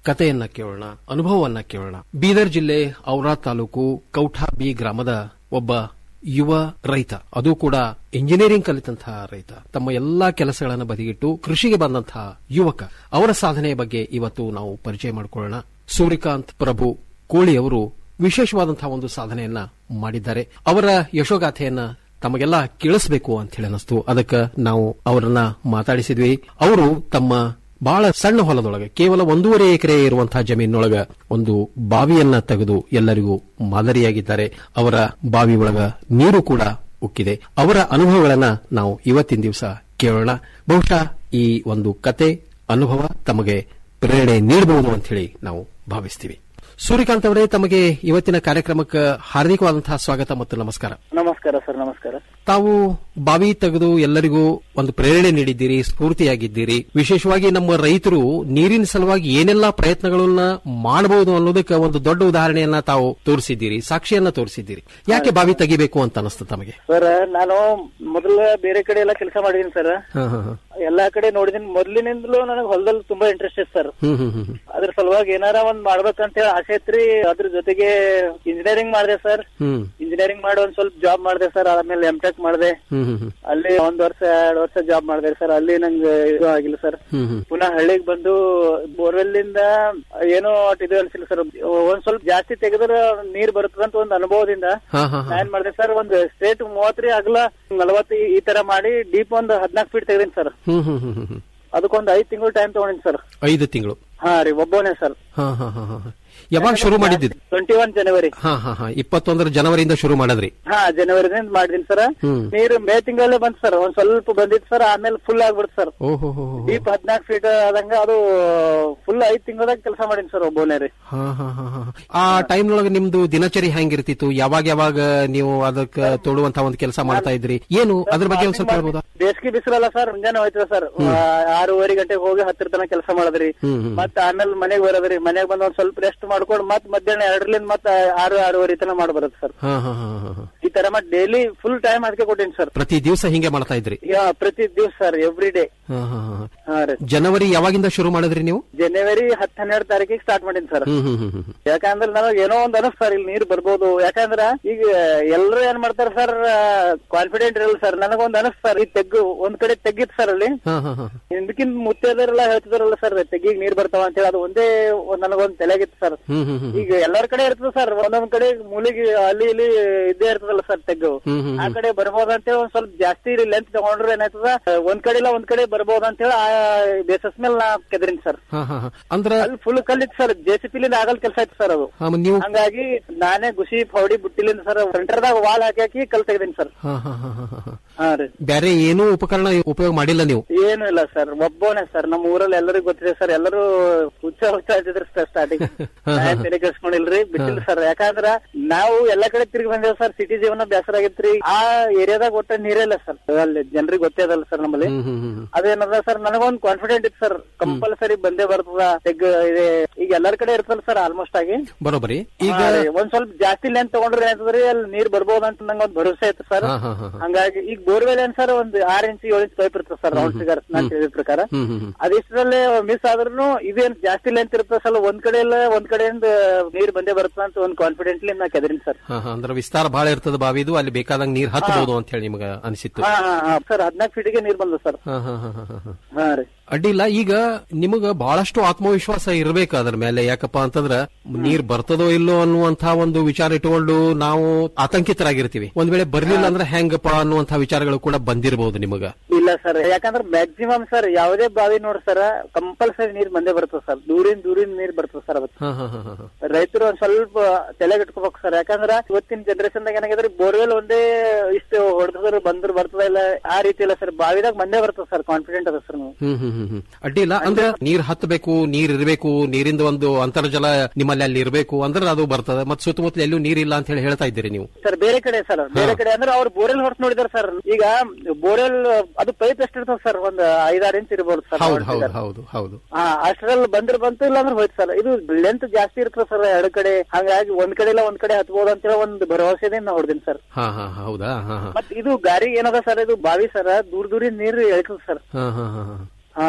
Speaker 22: ಕಥೆಯನ್ನ ಕೇಳೋಣ ಅನುಭವವನ್ನ ಕೇಳೋಣ ಬೀದರ್ ಜಿಲ್ಲೆ ಔರಾ ತಾಲೂಕು ಕೌಠಾ ಬಿ ಗ್ರಾಮದ ಒಬ್ಬ ಯುವ ರೈತ ಅದು ಕೂಡ ಇಂಜಿನಿಯರಿಂಗ್ ಕಲಿತಂತಹ ರೈತ ತಮ್ಮ ಎಲ್ಲಾ ಕೆಲಸಗಳನ್ನು ಬದಿಗಿಟ್ಟು ಕೃಷಿಗೆ ಬಂದಂತಹ ಯುವಕ ಅವರ ಸಾಧನೆಯ ಬಗ್ಗೆ ಇವತ್ತು ನಾವು ಪರಿಚಯ ಮಾಡಿಕೊಳ್ಳೋಣ ಸೂರ್ಯಕಾಂತ್ ಪ್ರಭು ಕೋಳಿ ಅವರು ವಿಶೇಷವಾದಂತಹ ಒಂದು ಸಾಧನೆಯನ್ನ ಮಾಡಿದ್ದಾರೆ ಅವರ ಯಶೋಗಾಥೆಯನ್ನ ತಮಗೆಲ್ಲ ಕೇಳಿಸಬೇಕು ಅಂತ ಹೇಳಿ ಅನಿಸ್ತು ಅದಕ್ಕೆ ನಾವು ಅವರನ್ನ ಮಾತಾಡಿಸಿದ್ವಿ ಅವರು ತಮ್ಮ ಬಹಳ ಸಣ್ಣ ಹೊಲದೊಳಗೆ ಕೇವಲ ಒಂದೂವರೆ ಎಕರೆ ಇರುವಂತಹ ಜಮೀನೊಳಗ ಒಂದು ಬಾವಿಯನ್ನ ತೆಗೆದು ಎಲ್ಲರಿಗೂ ಮಾದರಿಯಾಗಿದ್ದಾರೆ ಅವರ ಬಾವಿ ಒಳಗ ನೀರು ಕೂಡ ಉಕ್ಕಿದೆ ಅವರ ಅನುಭವಗಳನ್ನ ನಾವು ಇವತ್ತಿನ ದಿವಸ ಕೇಳೋಣ ಬಹುಶಃ ಈ ಒಂದು ಕತೆ ಅನುಭವ ತಮಗೆ ಪ್ರೇರಣೆ ನೀಡಬಹುದು ಅಂತ ಹೇಳಿ ನಾವು ಭಾವಿಸ್ತೀವಿ ಸೂರ್ಯಕಾಂತ್ ಅವರೇ ತಮಗೆ ಇವತ್ತಿನ ಕಾರ್ಯಕ್ರಮಕ್ಕೆ ಹಾರ್ದಿಕವಾದಂತಹ ಸ್ವಾಗತ ಮತ್ತು ನಮಸ್ಕಾರ
Speaker 1: ನಮಸ್ಕಾರ ಸರ್ ನಮಸ್ಕಾರ
Speaker 22: ತಾವು ಬಾವಿ ತೆಗೆದು ಎಲ್ಲರಿಗೂ ಒಂದು ಪ್ರೇರಣೆ ನೀಡಿದ್ದೀರಿ ಸ್ಫೂರ್ತಿಯಾಗಿದ್ದೀರಿ ವಿಶೇಷವಾಗಿ ನಮ್ಮ ರೈತರು ನೀರಿನ ಸಲುವಾಗಿ ಏನೆಲ್ಲಾ ಪ್ರಯತ್ನಗಳನ್ನ ಮಾಡಬಹುದು ಅನ್ನೋದಕ್ಕೆ ಒಂದು ದೊಡ್ಡ ಉದಾಹರಣೆಯನ್ನ ತಾವು ತೋರಿಸಿದ್ದೀರಿ ಸಾಕ್ಷಿಯನ್ನ ತೋರಿಸಿದ್ದೀರಿ ಯಾಕೆ ಬಾವಿ ತೆಗಿಬೇಕು ಅಂತ ಅನಿಸ್ತು ತಮಗೆ
Speaker 1: ಸರ್ ನಾನು ಮೊದಲ ಬೇರೆ ಕಡೆ ಎಲ್ಲ ಕೆಲಸ ಮಾಡಿದೀನಿ ಸರ್
Speaker 22: ಹಾ, ಹಾ, ಹಾ.
Speaker 1: ಎಲ್ಲಾ ಕಡೆ ನೋಡಿದೀನಿ ಮೊದ್ಲಿನಿಂದಲೂ ನನಗೆ ಹೊಲದಲ್ಲಿ ತುಂಬಾ ಇಂಟ್ರೆಸ್ಟ್ ಇದೆ ಸರ್
Speaker 22: ಹ್ಮ್ ಹ್ಮ್ ಹ್ಮ್ ಹ್ಮ್.
Speaker 1: ಅದ್ರ ಸಲುವಾಗಿ ಏನಾರ ಒಂದ್ ಮಾಡ್ಬೇಕಂತ ಹೇಳಿ ಆಸೆ ಐತ್ರಿ ಅದ್ರ ಜೊತೆಗೆ ಇಂಜಿನಿಯರಿಂಗ್ ಮಾಡಿದೆ ಸರ್
Speaker 22: ಹ್ಮ್
Speaker 1: ಇಂಜಿನಿಯರಿಂಗ್ ಮಾಡಿ ಒಂದ್ ಸ್ವಲ್ಪ ಜಾಬ್ ಮಾಡಿದೆ ಸರ್ ಆಮೇಲೆ ಎಂ ಟೆಕ್ ಮಾಡಿದೆ
Speaker 22: ಹ್ಮ್ ಹ್ಮ್ ಹ್ಮ್.
Speaker 1: ಅಲ್ಲಿ ಒಂದ್ ವರ್ಷ ಎರಡ್ ವರ್ಷ ಜಾಬ್ ಮಾಡಿದೆ ಸರ್ ಅಲ್ಲಿ ನಂಗೆ ಇದು ಆಗಿಲ್ಲ ಸರ್
Speaker 22: ಹ್ಮ್ ಹ್ಮ್.
Speaker 1: ಪುನಃ ಹಳ್ಳಿಗೆ ಬಂದು ಬೋರ್ವೆಲ್ ಇಂದ ಏನೋ ಅಟ್ ಇದು ಅನ್ಸಿಲ್ಲ ಸರ್ ಒಂದ್ ಸ್ವಲ್ಪ ಜಾಸ್ತಿ ತೆಗೆದ್ರೆ ನೀರ್ ಬರ್ತದಂತ ಒಂದ್ ಅನುಭವದಿಂದ
Speaker 22: ಹಾ, ಹಾ, ಹಾ.
Speaker 1: ನಾ ಏನ್ ಮಾಡಿದೆ ಸರ್ ಒಂದ್ ಸ್ಟ್ರೇಟ್ ಮೂವತ್ತ್ರಿ ಅಗಲ ನಲವತ್ತು ಈ ತರ ಮಾಡಿ ಡೀಪ್ ಒಂದ್ ಹದ್ನಾಲ್ಕು ಫೀಟ್ ತೆಗೆದೀನಿ ಸರ್
Speaker 22: ಹ್ಮ್ ಹ್ಮ್ ಹ್ಮ್ ಹ್ಮ್ ಹ್ಮ್.
Speaker 1: ಅದಕ್ಕೊಂದ್ ಐದ್ ತಿಂಗಳು ಟೈಮ್ ತಗೊಂಡಿನಿ ಸರ್
Speaker 22: ಐದು ತಿಂಗಳು
Speaker 1: ಹಾ ರೀ ಒಬ್ಬನೇ ಸರ್
Speaker 22: ಹಾ ಹಾ ಹಾ ಹಾ ಯಾವಾಗ ಶುರು ಮಾಡಿದ್ದಿದ್ದು
Speaker 1: ಟ್ವೆಂಟಿ ಒನ್ ಜನವರಿ
Speaker 22: ಹಾ ಹಾ ಹಾ ಇಪ್ಪತ್ತೊಂದರ ಜನವರಿಯಿಂದ ಶುರು ಮಾಡಿದ್ರಿ
Speaker 1: ಹಾ ಜನವರಿದಿಂದ ಮಾಡಿದೀನಿ ಸರ್
Speaker 22: ಹ್ಮ್.
Speaker 1: ನೀರು ಮೇ ತಿಂಗಳಲ್ಲೇ ಬಂತ್ ಸರ್ ಒಂದ್ ಸ್ವಲ್ಪ ಬಂದಿತ್ತು ಸರ್ ಆಮೇಲೆ ಫುಲ್ ಆಗ್ಬಿಡ್ತು ಸರ್
Speaker 22: ಓಹೋ ಹೋ ಹೋ.
Speaker 1: ಡೀಪ್ ಹದ್ನಾಲ್ಕು ಫೀಟ್ ಆದಂಗ ಅದು ಫುಲ್ ಐದ್ ತಿಂಗಳದಾಗ ಕೆಲಸ ಮಾಡೀನಿ ಸರ್ ಒಬ್ಬನೇ ರೀ
Speaker 22: ಹಾ ಹಾ ಹಾ ಹಾ. ಆ ಟೈಮ್ನೊಳಗೆ ನಿಮ್ದು ದಿನಚರಿ ಹೆಂಗಿರ್ತಿತ್ತು ಯಾವಾಗ ಯಾವಾಗ ನೀವು ಅದಕ್ಕೆ ತೊಡುವಂತ ಒಂದು ಕೆಲಸ ಮಾಡ್ತಾ ಇದ್ರಿ ಏನು ಅದ್ರ ಬಗ್ಗೆ ಒಂದ್ ಸ್ವಲ್ಪ ಹೇಳ್ಬೋದಾ
Speaker 1: ಬೇಸಿಗೆ ಬಿಸಿಲಲ್ಲ ಸರ್ ಮುಂಜಾನೆ ಹೋಯ್ತದ ಸರ್ ಆರೂವರೆ ಗಂಟೆಗೆ ಹೋಗಿ ಹತ್ತರ ತನಕ ಕೆಲಸ ಮಾಡದ್ರಿ
Speaker 22: ಹ್ಮ್ ಹ್ಮ್.
Speaker 1: ಮತ್ತ ಆಮೇಲೆ ಮನೆಗೆ ಬರೋದ್ರಿ ಮನೆಗೆ ಬಂದ್ ಒಂದ್ ಸ್ವಲ್ಪ ರೆಸ್ಟ್ ಮಾಡ್ಕೊಂಡು ಮತ್ ಮಧ್ಯಾಹ್ನ ಎರಡರಿಂದ ಮತ್ತ ಆರು ಆರೂವರೆ ತನಕ ಮಾಡಿ ಬರೋದು ಸರ್
Speaker 22: ಹಾ ಹಾ ಹಾ ಹಾ, ಹಾ.
Speaker 1: ಈ ತರ ಮತ್ ಡೈಲಿ ಫುಲ್ ಟೈಮ್ ಅದಕ್ಕೆ ಕೊಟ್ಟೀನಿ ಸರ್
Speaker 22: ಪ್ರತಿ ದಿವಸ ಹಿಂಗೆ ಮಾಡ್ತಾ ಇದ್ರಿ
Speaker 1: ಯಾ ಪ್ರತಿ ದಿವಸ ಸರ್ ಎವ್ರಿ ಡೇ
Speaker 22: ಹಾ ಹಾ ಹಾ
Speaker 1: ಹಾ ರೀ
Speaker 22: ಜನವರಿ ಯಾವಾಗಿಂದ ಶುರು ಮಾಡಿದ್ರಿ ನೀವು
Speaker 1: ಜನವರಿ ಹತ್ತು ಹನ್ನೆರಡು ತಾರೀಕಿಗೆ ಸ್ಟಾರ್ಟ್ ಮಾಡೀನಿ ಸರ್
Speaker 22: ಹ್ಮ್ ಹ್ಮ್ ಹ್ಮ್ ಹ್ಮ್ ಹ್ಮ್.
Speaker 1: ಯಾಕಂದ್ರೆ ನನಗೆ ಏನೋ ಒಂದ್ ಅನಸ್ ಸರ್ ಇಲ್ಲಿ ನೀರ್ ಬರ್ಬೋದು ಯಾಕಂದ್ರ ಈಗ ಎಲ್ಲರೂ ಏನ್ ಮಾಡ್ತಾರ ಸರ್ ಕಾನ್ಫಿಡೆಂಟ್ ಇರಲ್ಲ ಸರ್ ನನಗೊಂದ್ ಅನಸ್ ಸರ್ ಈ ತೆಗ್ಗು ಒಂದ್ ಕಡೆ ತೆಗ್ಗಿತ್ ಸರ್ ಅಲ್ಲಿ
Speaker 22: ಹಾ ಹಾ ಹಾ
Speaker 1: ಹಿಂದಕ್ಕಿಂತ ಮುತ್ತೈದರೆಲ್ಲ ಹೇಳ್ತಿದಾರಲ್ಲ ಸರ್ ತೆಗಿಗ್ ನೀರ್ ಬರ್ತಾವ ಅಂತ ಹೇಳಿ ಅದು ಒಂದೇ ಒಂದ್ ನನಗೊಂದ್ ತಲೆಗಿತ್ತು ಸರ್
Speaker 22: ಹ್ಮ್ ಹ್ಮ್ ಹ್ಮ್
Speaker 1: ಈಗ ಎಲ್ಲರ ಕಡೆ ಇರ್ತದ ಸರ್ ಒಂದೊಂದ್ ಕಡೆ ಮೂಲಿಗೆ ಅಲ್ಲಿ ಇಲ್ಲಿ ಇದ್ದೇ ಇರ್ತದಲ್ಲ ಸರ್ ತೆಗ್ಗು
Speaker 22: ಹ್ಮ್ ಹ್ಮ್
Speaker 1: ಆ ಕಡೆ ಬರ್ಬೋದ ಅಂತ ಹೇಳಿ ಒಂದ್ ಸ್ವಲ್ಪ ಜಾಸ್ತಿ ಲೆಂತ್ ತಗೊಂಡ್ರೆ ಏನಾಯ್ತದ ಒಂದ್ ಕಡೆ ಇಲ್ಲ ಒಂದ್ ಕಡೆ ಬರ್ಬೋದ ಅಂತ ಹೇಳಿ ಆ ಬೇಸಸ್ ಮೇಲೆ ನಾ ಕೆದ್ರಿನ್ ಸರ್
Speaker 22: ಹಾ ಹಾ ಹಾ. ಅಂದ್ರ
Speaker 1: ಅಲ್ಲಿ ಫುಲ್ ಕಲ್ಲಿತ್ತು ಸರ್ ಜೆ ಸಿ ಪಿಲಿಂದ ಆಗಲ್ ಕೆಲಸ ಆಯ್ತು ಸರ್ ಅದು
Speaker 22: ಹಾ, ಮ- ನೀವು
Speaker 1: ಹಂಗಾಗಿ ನಾನೇ ಗುಸಿ ಫೌಡಿ ಬುಟ್ಟಿಲಿಂದ ಸರ್ ಸೆಂಟರ್ದಾಗ ವಾಲ್ ಹಾಕಿ ಹಾಕಿ ಕಲ್ ತೆಗ್ದೀನಿ ಸರ್
Speaker 22: ಹಾ ಹಾ ಹಾ ಹಾ, ಹಾ ಹಾ.
Speaker 1: ಹಾ ರೀ
Speaker 22: ಬೇರೆ ಏನೂ ಉಪಕರಣ ಉಪಯೋಗ ಮಾಡಿಲ್ಲ ನೀವು
Speaker 1: ಏನು ಇಲ್ಲ ಸರ್ ಒಬ್ಬನೇ ಸರ್ ನಮ್ಮ ಊರಲ್ಲಿ ಎಲ್ಲರಿಗೂ ಗೊತ್ತಿದೆ ಸರ್ ಎಲ್ಲರೂ ಹುಚ್ಚ ಹುಚ್ಚ ಹಚ್ಚಿದ್ರು ಸರ್ ಸ್ಟಾರ್ಟಿಂಗ್ ತಲೆ ಕೆಡ್ಸ್ಕೊಂಡಿಲ್ರಿ ಬಿಟ್ಟಿಲ್ಲ ಸರ್ ಯಾಕಂದ್ರ ನಾವು ಎಲ್ಲಾ ಕಡೆ ತಿರುಗಿ ಬಂದೇವ್ ಸರ್ ಸಿಟಿ ಜೀವನ ಬೇಸರ ಆಗೈತ್ರಿ ಆ ಏರಿಯಾದಾಗ ಒಟ್ಟ ನೀರೇ ಇಲ್ಲ ಸರ್ ಅಲ್ಲಿ ಜನರಿಗೆ ಗೊತ್ತೇ ಅದಲ್ಲ ಸರ್ ನಮ್ಮಲ್ಲಿ
Speaker 22: ಹ್ಮ್ ಹ್ಮ್ ಹ್ಮ್
Speaker 1: ಅದೇನದ ಸರ್ ನನಗೊಂದ್ ಕಾನ್ಫಿಡೆಂಟ್ ಇತ್ತು ಸರ್ ಕಂಪಲ್ಸರಿ ಬಂದೇ ಬರ್ತದ ತೆಗ್ ಇದೆ ಈಗ ಎಲ್ಲರ ಕಡೆ ಇರ್ತಲ್ಲ ಸರ್ ಆಲ್ಮೋಸ್ಟ್ ಆಗಿ
Speaker 22: ಬರೋಬರಿ ಈಗ
Speaker 1: ಹಾ ರೀ, ಒಂದ್ ಸ್ವಲ್ಪ ಜಾಸ್ತಿ ಲೆಂತ್ ತಗೊಂಡ್ರೆ ಏನಾಯ್ತದ್ರಿ ಅಲ್ಲಿ ನೀರ್ ಬರ್ಬೋದು ಅಂತ ನಂಗೆ ಒಂದ್ ಭರವಸೆ ಇತ್ತು ಸರ್
Speaker 22: ಹಾ ಹಾ ಹಾ ಹಾ.
Speaker 1: ಹಂಗಾಗಿ ಈಗ ಬೋರ್ವೆಲ್ ಏನ್ ಸರ್ ಒಂದ್ ಆರ್ ಇಂಚ್ ಏಳು ಇಂಚ್ ಪೈಪ್ ಇರ್ತದೆ ಸರ್ ರೌಂಡ್ ಫಿಗರ್ ನಾನ್ ತಿಳಿದ ಪ್ರಕಾರ
Speaker 22: ಹ್ಮ್ ಹ್ಮ್ ಹ್ಮ್.
Speaker 1: ಅದಿಷ್ಟರಲ್ಲೇ ಮಿಸ್ ಆದ್ರೂ ಇದೇನ್ ಜಾಸ್ತಿ ಲೆಂತ್ ಇರ್ತದೆ ಸರ್ ಒಂದ್ ಕಡೆ ಎಲ್ಲ ಒಂದ್ ಕಡೆಯಿಂದ ನೀರ್ ಬಂದೇ ಬರ್ತದ ಅಂತ ಒಂದ್ ಕಾನ್ಫಿಡೆಂಟ್ಲಿ ನಾ ಕೆದರಿನ್ ಸರ್
Speaker 22: ಹಾ ಹಾ ಅಂದ್ರೆ ವಿಸ್ತಾರ ಬಹಳ ಇರ್ತದ ಬಾವಿದು ಅಲ್ಲಿ ಬೇಕಾದಂಗ ನೀರ್ ಹತ್ತಬಹುದು ಅಂತ ಹೇಳಿ ನಿಮಗ ಅನಿಸಿತ್ತು
Speaker 1: ಹಾ ಹಾ ಹಾ ಸರ್ ಹದ್ನಾಲ್ಕು ಫೀಟಿಗೆ ನೀರ್ ಬಂದ ಸರ್
Speaker 22: ಹಾ ಹಾ ಹಾ ಹಾ ಹಾ ಹಾ.
Speaker 1: ಹಾ ರೀ
Speaker 22: ಅಡ್ಡಿಲ್ಲ ಈಗ ನಿಮಗ ಬಹಳಷ್ಟು ಆತ್ಮವಿಶ್ವಾಸ ಇರ್ಬೇಕು ಅದ್ರ ಮೇಲೆ ಯಾಕಪ್ಪ ಅಂತಂದ್ರ ನೀರ್ ಬರ್ತದೋ ಇಲ್ಲೋ ಅನ್ನುವಂತಹ ಒಂದು ವಿಚಾರ ಇಟ್ಕೊಂಡು ನಾವು ಆತಂಕಿತರಾಗಿರ್ತೀವಿ ಒಂದ್ ವೇಳೆ ಬರ್ಲಿಲ್ಲ ಅಂದ್ರೆ ಹೆಂಗಪ್ಪ ಅನ್ನುವಂತ ವಿಚಾರಗಳು ಕೂಡ ಬಂದಿರಬಹುದು ನಿಮಗ
Speaker 1: ಇಲ್ಲ ಸರ್ ಯಾಕಂದ್ರೆ ಮ್ಯಾಕ್ಸಿಮಮ್ ಸರ್ ಯಾವುದೇ ಬಾವಿ ನೋಡ್ರಿ ಸರ್ ಕಂಪಲ್ಸರಿ ನೀರ್ ಬಂದೇ ಬರ್ತದೆ ಸರ್ ದೂರಿನ ದೂರಿನ ನೀರ್ ಬರ್ತದೆ ಸರ್ ಅದಕ್ಕೆ
Speaker 22: ಹಾ ಹಾ ಹಾ ಹಾ ಹಾ.
Speaker 1: ರೈತರು ಒಂದ್ ಸ್ವಲ್ಪ ತಲೆಗಿಟ್ಕೋಬೇಕು ಸರ್ ಯಾಕಂದ್ರ ಇವತ್ತಿನ ಜನರೇಷನ್ ದಾಗ ಏನಾಗಿದ್ರೆ ಬೋರ್ವೆಲ್ ಒಂದೇ ಇಷ್ಟು ಹೊಡೆದ್ರು ಬಂದ್ರು ಬರ್ತದ ಇಲ್ಲ ಆ ರೀತಿ ಇಲ್ಲ ಸರ್ ಬಾವಿದಾಗ ಬಂದೇ ಬರ್ತದೆ ಸರ್ ಕಾನ್ಫಿಡೆಂಟ್ ಅದ ಸರ್ ನೀವು
Speaker 22: ಹ್ಮ್ ಹ್ಮ್ ಹ್ಮ್ ಹ್ಮ್. ಅಡ್ಡಿಲ್ಲ ಅಂದ್ರೆ ನೀರ್ ಹತ್ತಬೇಕು ನೀರ್ ಇರಬೇಕು ನೀರಿಂದ ಒಂದು ಅಂತರ್ಜಲ ನಿಮ್ಮಲ್ಲಿ ಅಲ್ಲಿ ಇರಬೇಕು ಅಂದ್ರೆ ಅದು ಬರ್ತದೆ ಮತ್ತೆ ಸುತ್ತಮುತ್ತಲ ಎಲ್ಲೂ ನೀರಿಲ್ಲ ಅಂತ ಹೇಳಿ ಹೇಳ್ತಾ ಇದ್ದೀರಿ ನೀವು
Speaker 1: ಸರ್ ಬೇರೆ ಕಡೆ ಸರ್ ಬೇರೆ ಕಡೆ ಅಂದ್ರೆ ಅವ್ರು ಬೋರೆಲ್ ಹೊಡ್ಸ್ ನೋಡಿದಾರೆ ಸರ್ ಈಗ ಬೋರೆಲ್ ಅದು ಪೈಪ್ ಎಷ್ಟು ಇರ್ತದೆ ಸರ್ ಒಂದ್ ಐದಾರು ಇಂಚ್ ಇರ್ಬೋದು ಸರ್
Speaker 22: ಹೌದು ಹೌದು ಹೌದು ಹೌದು
Speaker 1: ಹಾ ಅಷ್ಟರಲ್ಲಿ ಬಂದ್ರೆ ಬಂತು ಇಲ್ಲ ಅಂದ್ರೆ ಹೋಯ್ತು ಸರ್ ಇದು ಲೆಂತ್ ಜಾಸ್ತಿ ಇರ್ತದೆ ಸರ್ ಎರಡು ಕಡೆ ಹಂಗಾಗಿ ಒಂದ್ ಕಡೆ ಇಲ್ಲ ಒಂದ್ ಕಡೆ ಹತ್ಬೋದು ಅಂತ ಹೇಳಿ ಒಂದು ಭರವಸೆದಿಂದ ಹೊಡ್ದೀನಿ ಸರ್
Speaker 22: ಹಾ ಹಾ ಹೌದಾ ಹಾ ಹಾ
Speaker 1: ಮತ್ ಇದು ಗಾರಿ ಏನದ ಸರ್ ಇದು ಬಾವಿ ಸರ್ ದೂರ ದೂರಿನ ನೀರು ಎಳ್ತದೆ ಸರ್
Speaker 22: ಹಾ ಹಾ ಹಾ ಹಾ.
Speaker 1: ಹಾ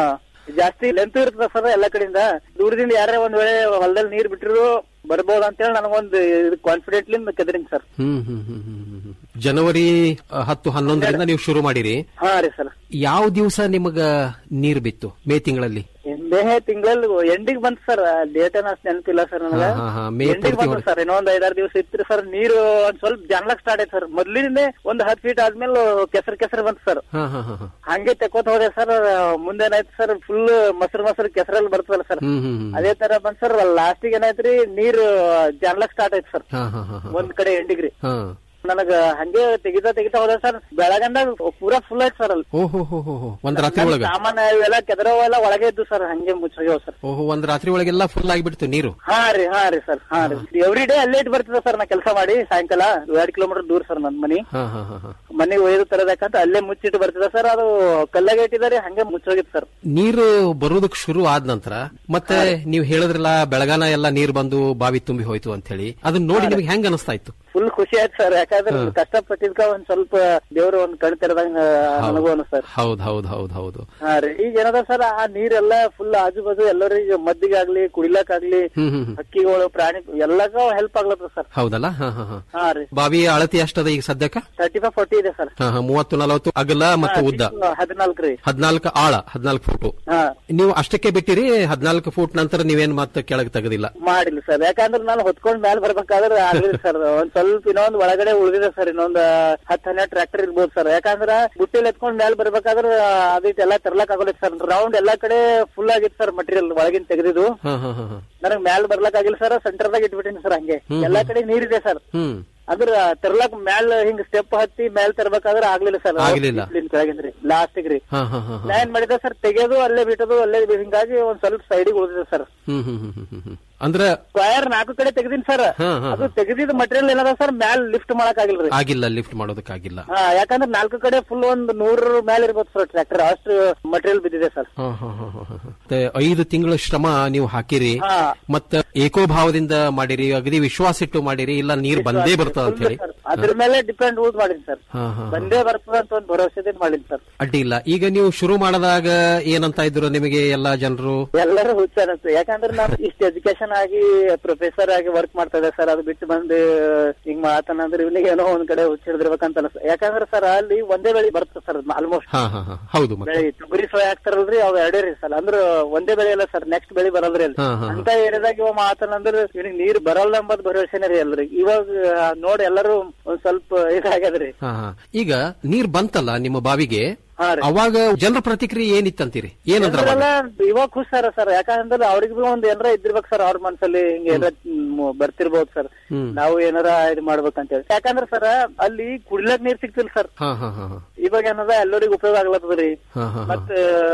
Speaker 1: ಜಾಸ್ತಿ ಲೆಂತ್ ಇರ್ತದ ಸರ್ ಎಲ್ಲಾ ಕಡೆಯಿಂದ ದೂರದಿಂದ ಯಾರೇ ಒಂದ್ ವೇಳೆ ಹೊಲದಲ್ಲಿ ನೀರ್ ಬಿಟ್ಟಿರು ಬರ್ಬೋದು ಅಂತೇಳಿ ನನಗೊಂದು ಕಾನ್ಫಿಡೆಂಟ್ಲಿ ಕೆದರಿನ್ ಸರ್
Speaker 22: ಹ್ಮ್ ಹ್ಮ್ ಹ್ಮ್ ಹ್ಮ್ ಹ್ಮ್ ಹ್ಮ್. ಜನವರಿ ಅ, ಹತ್ತು ಹನ್ನೊಂದರಿಂದ ನೀವು ಶುರು ಮಾಡಿರಿ
Speaker 1: ಹಾ ರೀ ಸರ್
Speaker 22: ಯಾವ ದಿವಸ ನಿಮಗ ನೀರ್ ಬಿತ್ತು ಮೇ ತಿಂಗಳಲ್ಲಿ
Speaker 1: ಮೇ ತಿಂಗಳಲ್ಲಿ ಎಂಡಿಗೆ ಬಂತು ಸರ್ ಡೇಟ್ ಏನ ಅಷ್ಟ್ ನೆನಪಿಲ್ಲ ಸರ್ ನನಗ
Speaker 22: ಹಾ, ಹಾ, ಹಾ, ಮೇ
Speaker 1: ಎಂಡಿಗೆ
Speaker 22: ಪೂರ್ತಿ
Speaker 1: ಬಂತು ಸರ್ ಇನ್ನೊಂದ್ ಐದಾರು ದಿವಸ ಇತ್ತು ಸರ್ ನೀರು ಒಂದ್ ಸ್ವಲ್ಪ ಜಾನ್ಲಕ್ ಸ್ಟಾರ್ಟ್ ಆಯ್ತು ಸರ್ ಮೊದ್ಲಿನೇ ಒಂದ್ ಹತ್ತು ಫೀಟ್ ಆದ್ಮೇಲೆ ಕೆಸರು ಕೆಸರು ಬಂತು ಸರ್
Speaker 22: ಹಾ ಹಾ ಹಾ ಹಾ.
Speaker 1: ಹಂಗೆ ತೆಕ್ಕೋತ ಹೋದೆ ಸರ್ ಮುಂದೇನಾಯ್ತು ಸರ್ ಫುಲ್ ಮೊಸರು ಮೊಸರು ಕೆಸರಲ್ಲಿ ಬರ್ತದಲ್ಲ ಸರ್
Speaker 22: ಹ್ಮ್ ಹ್ಮ್ ಹ್ಮ್.
Speaker 1: ಅದೇ ತರ ಬಂದ್ ಸರ್ ಲಾಸ್ಟಿಗೆ ಏನಾಯ್ತ್ರಿ ನೀರು ಜಾನ್ಲಕ್ ಸ್ಟಾರ್ಟ್ ಆಯ್ತು ಸರ್
Speaker 22: ಹಾ ಹಾ ಹಾ ಹಾ.
Speaker 1: ಒಂದ್ ಕಡೆ ಎಂಡಿಗ್ರಿ
Speaker 22: ಹಾ
Speaker 1: ನನಗ ಹಂಗೆ ತೆಗಿತಾ ತೆಗಿತಾ ಹೋದೆ ಸರ್ ಬೆಳಗಂದಾಗ ಪೂರಾ ಫುಲ್ ಆಯ್ತು ಸರ್ ಅಲ್ಲಿ
Speaker 22: ಓಹೋ ಹೋ ಹೋ ಹೋ ಒಂದ್ ರಾತ್ರಿ ಒಳಗ
Speaker 1: ಸಾಮಾನ ಇವೆಲ್ಲ ಕೆದರವೆಲ್ಲ ಒಳಗೆ ಇದ್ದು ಸರ್ ಹಂಗೆ ಮುಚ್ಚೋಗ್ಯಾವ ಸರ್
Speaker 22: ಓಹೋ ಒಂದ್ ರಾತ್ರಿ ಒಳಗೆಲ್ಲ ಫುಲ್ ಆಗಿಬಿಡ್ತು ನೀರು
Speaker 1: ಹಾ ರೀ ಹಾ ರೀ ಸರ್ ಹಾ ರೀ ಎವ್ರಿ ಡೇ ಅಲ್ಲೇ ಇಟ್ಟು ಬರ್ತದೆ ಸರ್ ನಾ ಕೆಲಸ ಮಾಡಿ ಸಾಯಂಕಾಲ ಎರಡ್ ಕಿಲೋಮೀಟರ್ ದೂರ ಸರ್ ನನ್ ಮನಿ
Speaker 22: ಹಾ ಹಾ ಹಾ ಹಾ
Speaker 1: ಮನೆಗೆ ಒಯ್ದು ತರಬೇಕಂತ ಅಲ್ಲೇ ಮುಚ್ಚಿಟ್ಟು ಬರ್ತದೆ ಸರ್ ಅದು ಕಲ್ಲಾಗೆ ಇಟ್ಟಿದ್ದಾರೆ ಹಂಗೆ ಮುಚ್ಚೋಗಿತ್ತು ಸರ್
Speaker 22: ನೀರು ಬರುವುದಕ್ಕೆ ಶುರು ಆದ ನಂತರ ಮತ್ತೆ ನೀವು ಹೇಳಿದ್ರಲ್ಲ ಬೆಳಗಾನ ಎಲ್ಲ ನೀರ್ ಬಂದು ಬಾವಿ ತುಂಬಿ ಹೋಯ್ತು ಅಂತ ಹೇಳಿ ಅದನ್ನ ನೋಡಿ ನಿಮ್ಗೆ ಹೆಂಗ್ ಅನಿಸ್ತಾ ಇತ್ತು
Speaker 1: ಫುಲ್ ಖುಷಿ ಆಯ್ತು ಸರ್ ಯಾಕಂದ್ರೆ
Speaker 22: ಹಾ.
Speaker 1: ಕಷ್ಟಪಟ್ಟಿದ್ಕ ಒಂದ್ ಸ್ವಲ್ಪ ದೇವ್ರು ಒಂದ್ ಕಣ್ ತೆರೆದಂಗ ನನಗೂ ಅನಿಸ್ತಾರ
Speaker 22: ಹೌದ್ ಹೌದ್ ಹೌದ್ ಹೌದು
Speaker 1: ಹಾ ರೀ ಈಗ ಏನದ ಸರ್ ಆ ನೀರೆಲ್ಲ ಫುಲ್ ಆಜು ಬಾಜು ಎಲ್ಲರಿಗೆ ಮದ್ದಿಗಾಗ್ಲಿ ಕುಡಿಲಕ್ಕಾಗ್ಲಿ
Speaker 22: ಹ್ಮ್ ಹ್ಮ್ ಹ್ಮ್.
Speaker 1: ಹಕ್ಕಿಗಳು ಪ್ರಾಣಿ ಎಲ್ಲಕ್ಕೂ ಹೆಲ್ಪ್ ಆಗ್ಲತ್ತದ ಸರ್
Speaker 22: ಹೌದಲ್ಲ ಹಾ ಹಾ ಹಾ
Speaker 1: ಹಾ ರೀ
Speaker 22: ಬಾವಿ ಅಳತಿ ಎಷ್ಟದ ಈಗ ಸದ್ಯಕ್ಕ
Speaker 1: ತರ್ಟಿ ಫೈವ್ ಫೋರ್ಟಿ ಇದೆ ಸರ್
Speaker 22: ಹಾ ಹಾ ಮೂವತ್ತು ನಲವತ್ತು ಅಗಲ ಮತ್ತು ಉದ್ದ
Speaker 1: ಹದಿನಾಲ್ಕು ರೀ
Speaker 22: ಹದ್ನಾಲ್ಕು ಆಳ ಹದ್ನಾಲ್ಕು ಫೂಟು
Speaker 1: ಹಾ
Speaker 22: ನೀವು ಅಷ್ಟಕ್ಕೆ ಬಿಟ್ಟಿರಿ ಹದ್ನಾಲ್ಕು ಫೂಟ್ ನಂತರ ನೀವೇನ್ ಮತ್ತೆ ಕೆಳಗೆ ತೆಗದಿಲ್ಲ
Speaker 1: ಮಾಡಿಲ್ಲ ಸರ್ ಯಾಕಂದ್ರೆ ನಾನು ಹೊತ್ಕೊಂಡ್ ಮ್ಯಾಲ ಬರ್ಬೇಕಾದ್ರೆ ಆಗ್ಲಿಲ್ಲ ಸರ್ ಒಂದ್ ಸ್ವಲ್ಪ ಇನ್ನೊಂದ್ ಒಳಗಡೆ ಉಳಿದಿದೆ ಸರ್ ಇನ್ನೊಂದ್ ಹತ್ತ್ ಹನ್ನೆರಡು ಟ್ರ್ಯಾಕ್ಟರ್ ಇರ್ಬೋದು ಸರ್ ಯಾಕಂದ್ರ ಬುಟ್ಟಿಲ್ ಎತ್ಕೊಂಡ್ ಮ್ಯಾಲ ಬರ್ಬೇಕಾದ್ರೆ ಅದಿಟ್ ಎಲ್ಲಾ ತರ್ಲಕ್ ಆಗೋಲ್ಲ ಸರ್ ರೌಂಡ್ ಎಲ್ಲಾ ಕಡೆ ಫುಲ್ ಆಗಿತ್ತು ಸರ್ ಮಟೀರಿಯಲ್ ಒಳಗಿನ ತೆಗೆದಿದ್ದು
Speaker 22: ಹಾ ಹಾ ಹಾ ಹಾ
Speaker 1: ನನಗ್ ಮ್ಯಾಲ ಬರ್ಲಕ್ ಆಗಿಲ್ಲ ಸರ್ ಸೆಂಟರ್ದಾಗ ಇಟ್ಬಿಟ್ಟಿನಿ ಸರ್ ಹಂಗೆ
Speaker 22: ಹ್ಮ್.
Speaker 1: ಎಲ್ಲಾ ಕಡೆ ನೀರಿದೆ ಸರ್
Speaker 22: ಹ್ಮ್
Speaker 1: ಅದ್ರ ತರ್ಲಕ್ ಮ್ಯಾಲ ಹಿಂಗ್ ಸ್ಟೆಪ್ ಹತ್ತಿ ಮ್ಯಾಲ್ ತರ್ಬೇಕಾದ್ರೆ ಆಗ್ಲಿಲ್ಲ ಸರ್
Speaker 22: ಆಗ್ಲಿಲ್ಲ.
Speaker 1: ಕೆಳಗಿಂದ್ರಿ ಲಾಸ್ಟಿಗ್ ರೀ
Speaker 22: ಹಾ ಹಾ ಹಾ ಹಾ
Speaker 1: ನಾ ಏನ್ ಮಾಡಿದೆ ಸರ್ ತೆಗೆಯೋದು ಅಲ್ಲೇ ಬಿಟ್ಟದು ಅಲ್ಲೇ ಹಿಂಗಾಗಿ ಒಂದ್ ಸ್ವಲ್ಪ ಸೈಡಿಗೆ ಉಳಿದಿದೆ ಸರ್
Speaker 22: ಹ್ಮ್ ಹ್ಮ್ ಹ್ಮ್ ಹ್ಮ್ ಹ್ಮ್ ಹ್ಮ್ ಅಂದ್ರ
Speaker 1: ಸ್ಕ್ವಯರ್ ನಾಲ್ಕು ಕಡೆ ತೆಗೆದಿನಿ ಸರ್
Speaker 22: ಹಾ ಹಾ
Speaker 1: ಅದು ತೆಗೆದಿದ್ ಮಟೀರಿಯಲ್ ಏನದ ಸರ್ ಮ್ಯಾಲ್ ಲಿಫ್ಟ್ ಮಾಡಕ್ ಆಗಿಲ್ರಿ
Speaker 22: ಆಗಿಲ್ಲ ಲಿಫ್ಟ್ ಮಾಡೋದಕ್ಕಾಗಿಲ್ಲ
Speaker 1: ಹಾ ಯಾಕಂದ್ರೆ ನಾಲ್ಕು ಕಡೆ ಫುಲ್ ಒಂದ್ ನೂರ ಮೇಲೆ ಇರ್ಬೋದು ಸರ್ ಟ್ರ್ಯಾಕ್ಟರ್ ಅಷ್ಟು ಮಟೀರಿಯಲ್ ಬಿದ್ದಿದೆ ಸರ್
Speaker 22: ಹಾ, ಹಾ, ಹಾ, ಹಾ, ಹಾ. ಮತ್ತೆ ಐದು ತಿಂಗಳ ಶ್ರಮ ನೀವು ಹಾಕಿರಿ
Speaker 1: ಹಾ.
Speaker 22: ಮತ್ತ ಏಕೋಭಾವದಿಂದ ಮಾಡಿರಿ ಅಗದಿ ವಿಶ್ವಾಸ ಇಟ್ಟು ಮಾಡಿರಿ ಇಲ್ಲ ನೀರ್ ಬಂದೇ ಬರ್ತದ ಅಂತ ಹೇಳಿ
Speaker 1: ಅದ್ರ ಮೇಲೆ ಡಿಪೆಂಡ್ ಯೂಸ್ ಮಾಡಿನಿ ಸರ್
Speaker 22: ಹಾ, ಹಾ, ಹಾ.
Speaker 1: ಬಂದೇ ಬರ್ತದ ಅಂತ ಒಂದ್ ಭರವಸೆದಿಂದ ಮಾಡಿನಿ ಸರ್
Speaker 22: ಅಡ್ಡಿ ಇಲ್ಲ ಈಗ ನೀವು ಶುರು ಮಾಡಿದಾಗ ಏನಂತ ಇದ್ರು ನಿಮಗೆ ಎಲ್ಲಾ ಜನರು
Speaker 1: ಎಲ್ಲರೂ ಹುಚ್ಚ ಅನಸ್ತು ಯಾಕಂದ್ರೆ ನಾನು ಇಷ್ಟ ಎಜುಕೇಶನ್ ಆಗಿ ಪ್ರೊಫೆಸರ್ ಆಗಿ ವರ್ಕ್ ಮಾಡ್ತಾ ಇದ್ದೆ ಸರ್ ಅದು ಬಿಟ್ಟು ಬಂದು ಹಿಂಗ್ ಮಾತನಂದ್ರೆ ಇವನಿಗೆ ಏನೋ ಒಂದ್ ಕಡೆ ಹುಚ್ಚಿಡಿದಿರ್ಬೇಕಂತ ಅನಿಸ್ತು ಯಾಕಂದ್ರೆ ಸರ್ ಅಲ್ಲಿ ಒಂದೇ ಬೆಳೆ ಬರ್ತದೆ ಸರ್ ಆಲ್ಮೋಸ್ಟ್
Speaker 22: ಹಾ ಹಾ ಹಾ ಹೌದು ಮತ್ತೆ
Speaker 1: ಬೆಳೆ ತೊಗರಿ ಸೋಯ್ ಹಾಕ್ತಾರಲ್ರಿ ಅವ್ ಎರಡೇ ರೀ ಸರ್ ಅಂದ್ರ ಒಂದೇ ಬೆಳೆ ಇಲ್ಲ ಸರ್ ನೆಕ್ಸ್ಟ್ ಬೆಳೆ ಬರಲ್ರಿ ಅಲ್ಲಿ
Speaker 22: ಹಾ, ಹಾ, ಹಾ.
Speaker 1: ಅಂತ ಏರಿಯಾದಾಗ ಇವ ಮಾತನಂದ್ರ ಇವ್ನಿಗೆ ನೀರ್ ಬರಲ್ಲ ಎಂಬದ್ ಭರವಸೆನೇ ರೀ ಎಲ್ರಿ ಇವಾಗ ಆ, ನೋಡಿ ಎಲ್ಲರೂ ಒಂದ್ ಸ್ವಲ್ಪ ಇದಾಗ್ಯದ್ರಿ
Speaker 22: ಹಾ ಹಾ ಈಗ ನೀರ್ ಬಂತಲ್ಲ ನಿಮ್ಮ ಬಾವಿಗೆ
Speaker 1: ಹಾ ರೀ.
Speaker 22: ಅವಾಗ ಜನರ ಪ್ರತಿಕ್ರಿಯೆ ಏನಿತ್ತಂತೀರಿ ಏನಂದ್ರ ಅವಾಗ?
Speaker 1: ಎಲ್ಲರೆಲ್ಲ ಇವಾಗ ಖುಷ್ ಸರ್ ಸರ್ ಯಾಕಂದ್ರೆ ಅವ್ರಿಗೆ ಭೀ ಒಂದ್ ಏನಾರ ಇದ್ದಿರ್ಬೇಕು ಸರ್ ಅವ್ರ ಮನ್ಸಲ್ಲಿ ಹಿಂಗ ಏನಾರ ಮ್, ಬರ್ತಿರ್ಬೋದು ಸರ್
Speaker 22: ಹ್ಮ್.
Speaker 1: ನಾವು ಏನಾರ ಇದು ಮಾಡ್ಬೇಕಂತ ಹೇಳಿ ಯಾಕಂದ್ರೆ ಸರ್ ಅಲ್ಲಿ ಕುಡ್ಲಕ್ ನೀರ್ ಸಿಗ್ತಿಲ್ಲ ಸರ್
Speaker 22: ಹಾ ಹಾ ಹಾ ಹಾ.
Speaker 1: ಇವಾಗ ಏನದ ಎಲ್ಲರಿಗೂ ಉಪಯೋಗ ಆಗ್ಲತ್ತದ್ರಿ
Speaker 22: ಹಾ ಹಾ ಹಾ.
Speaker 1: ಮತ್ತ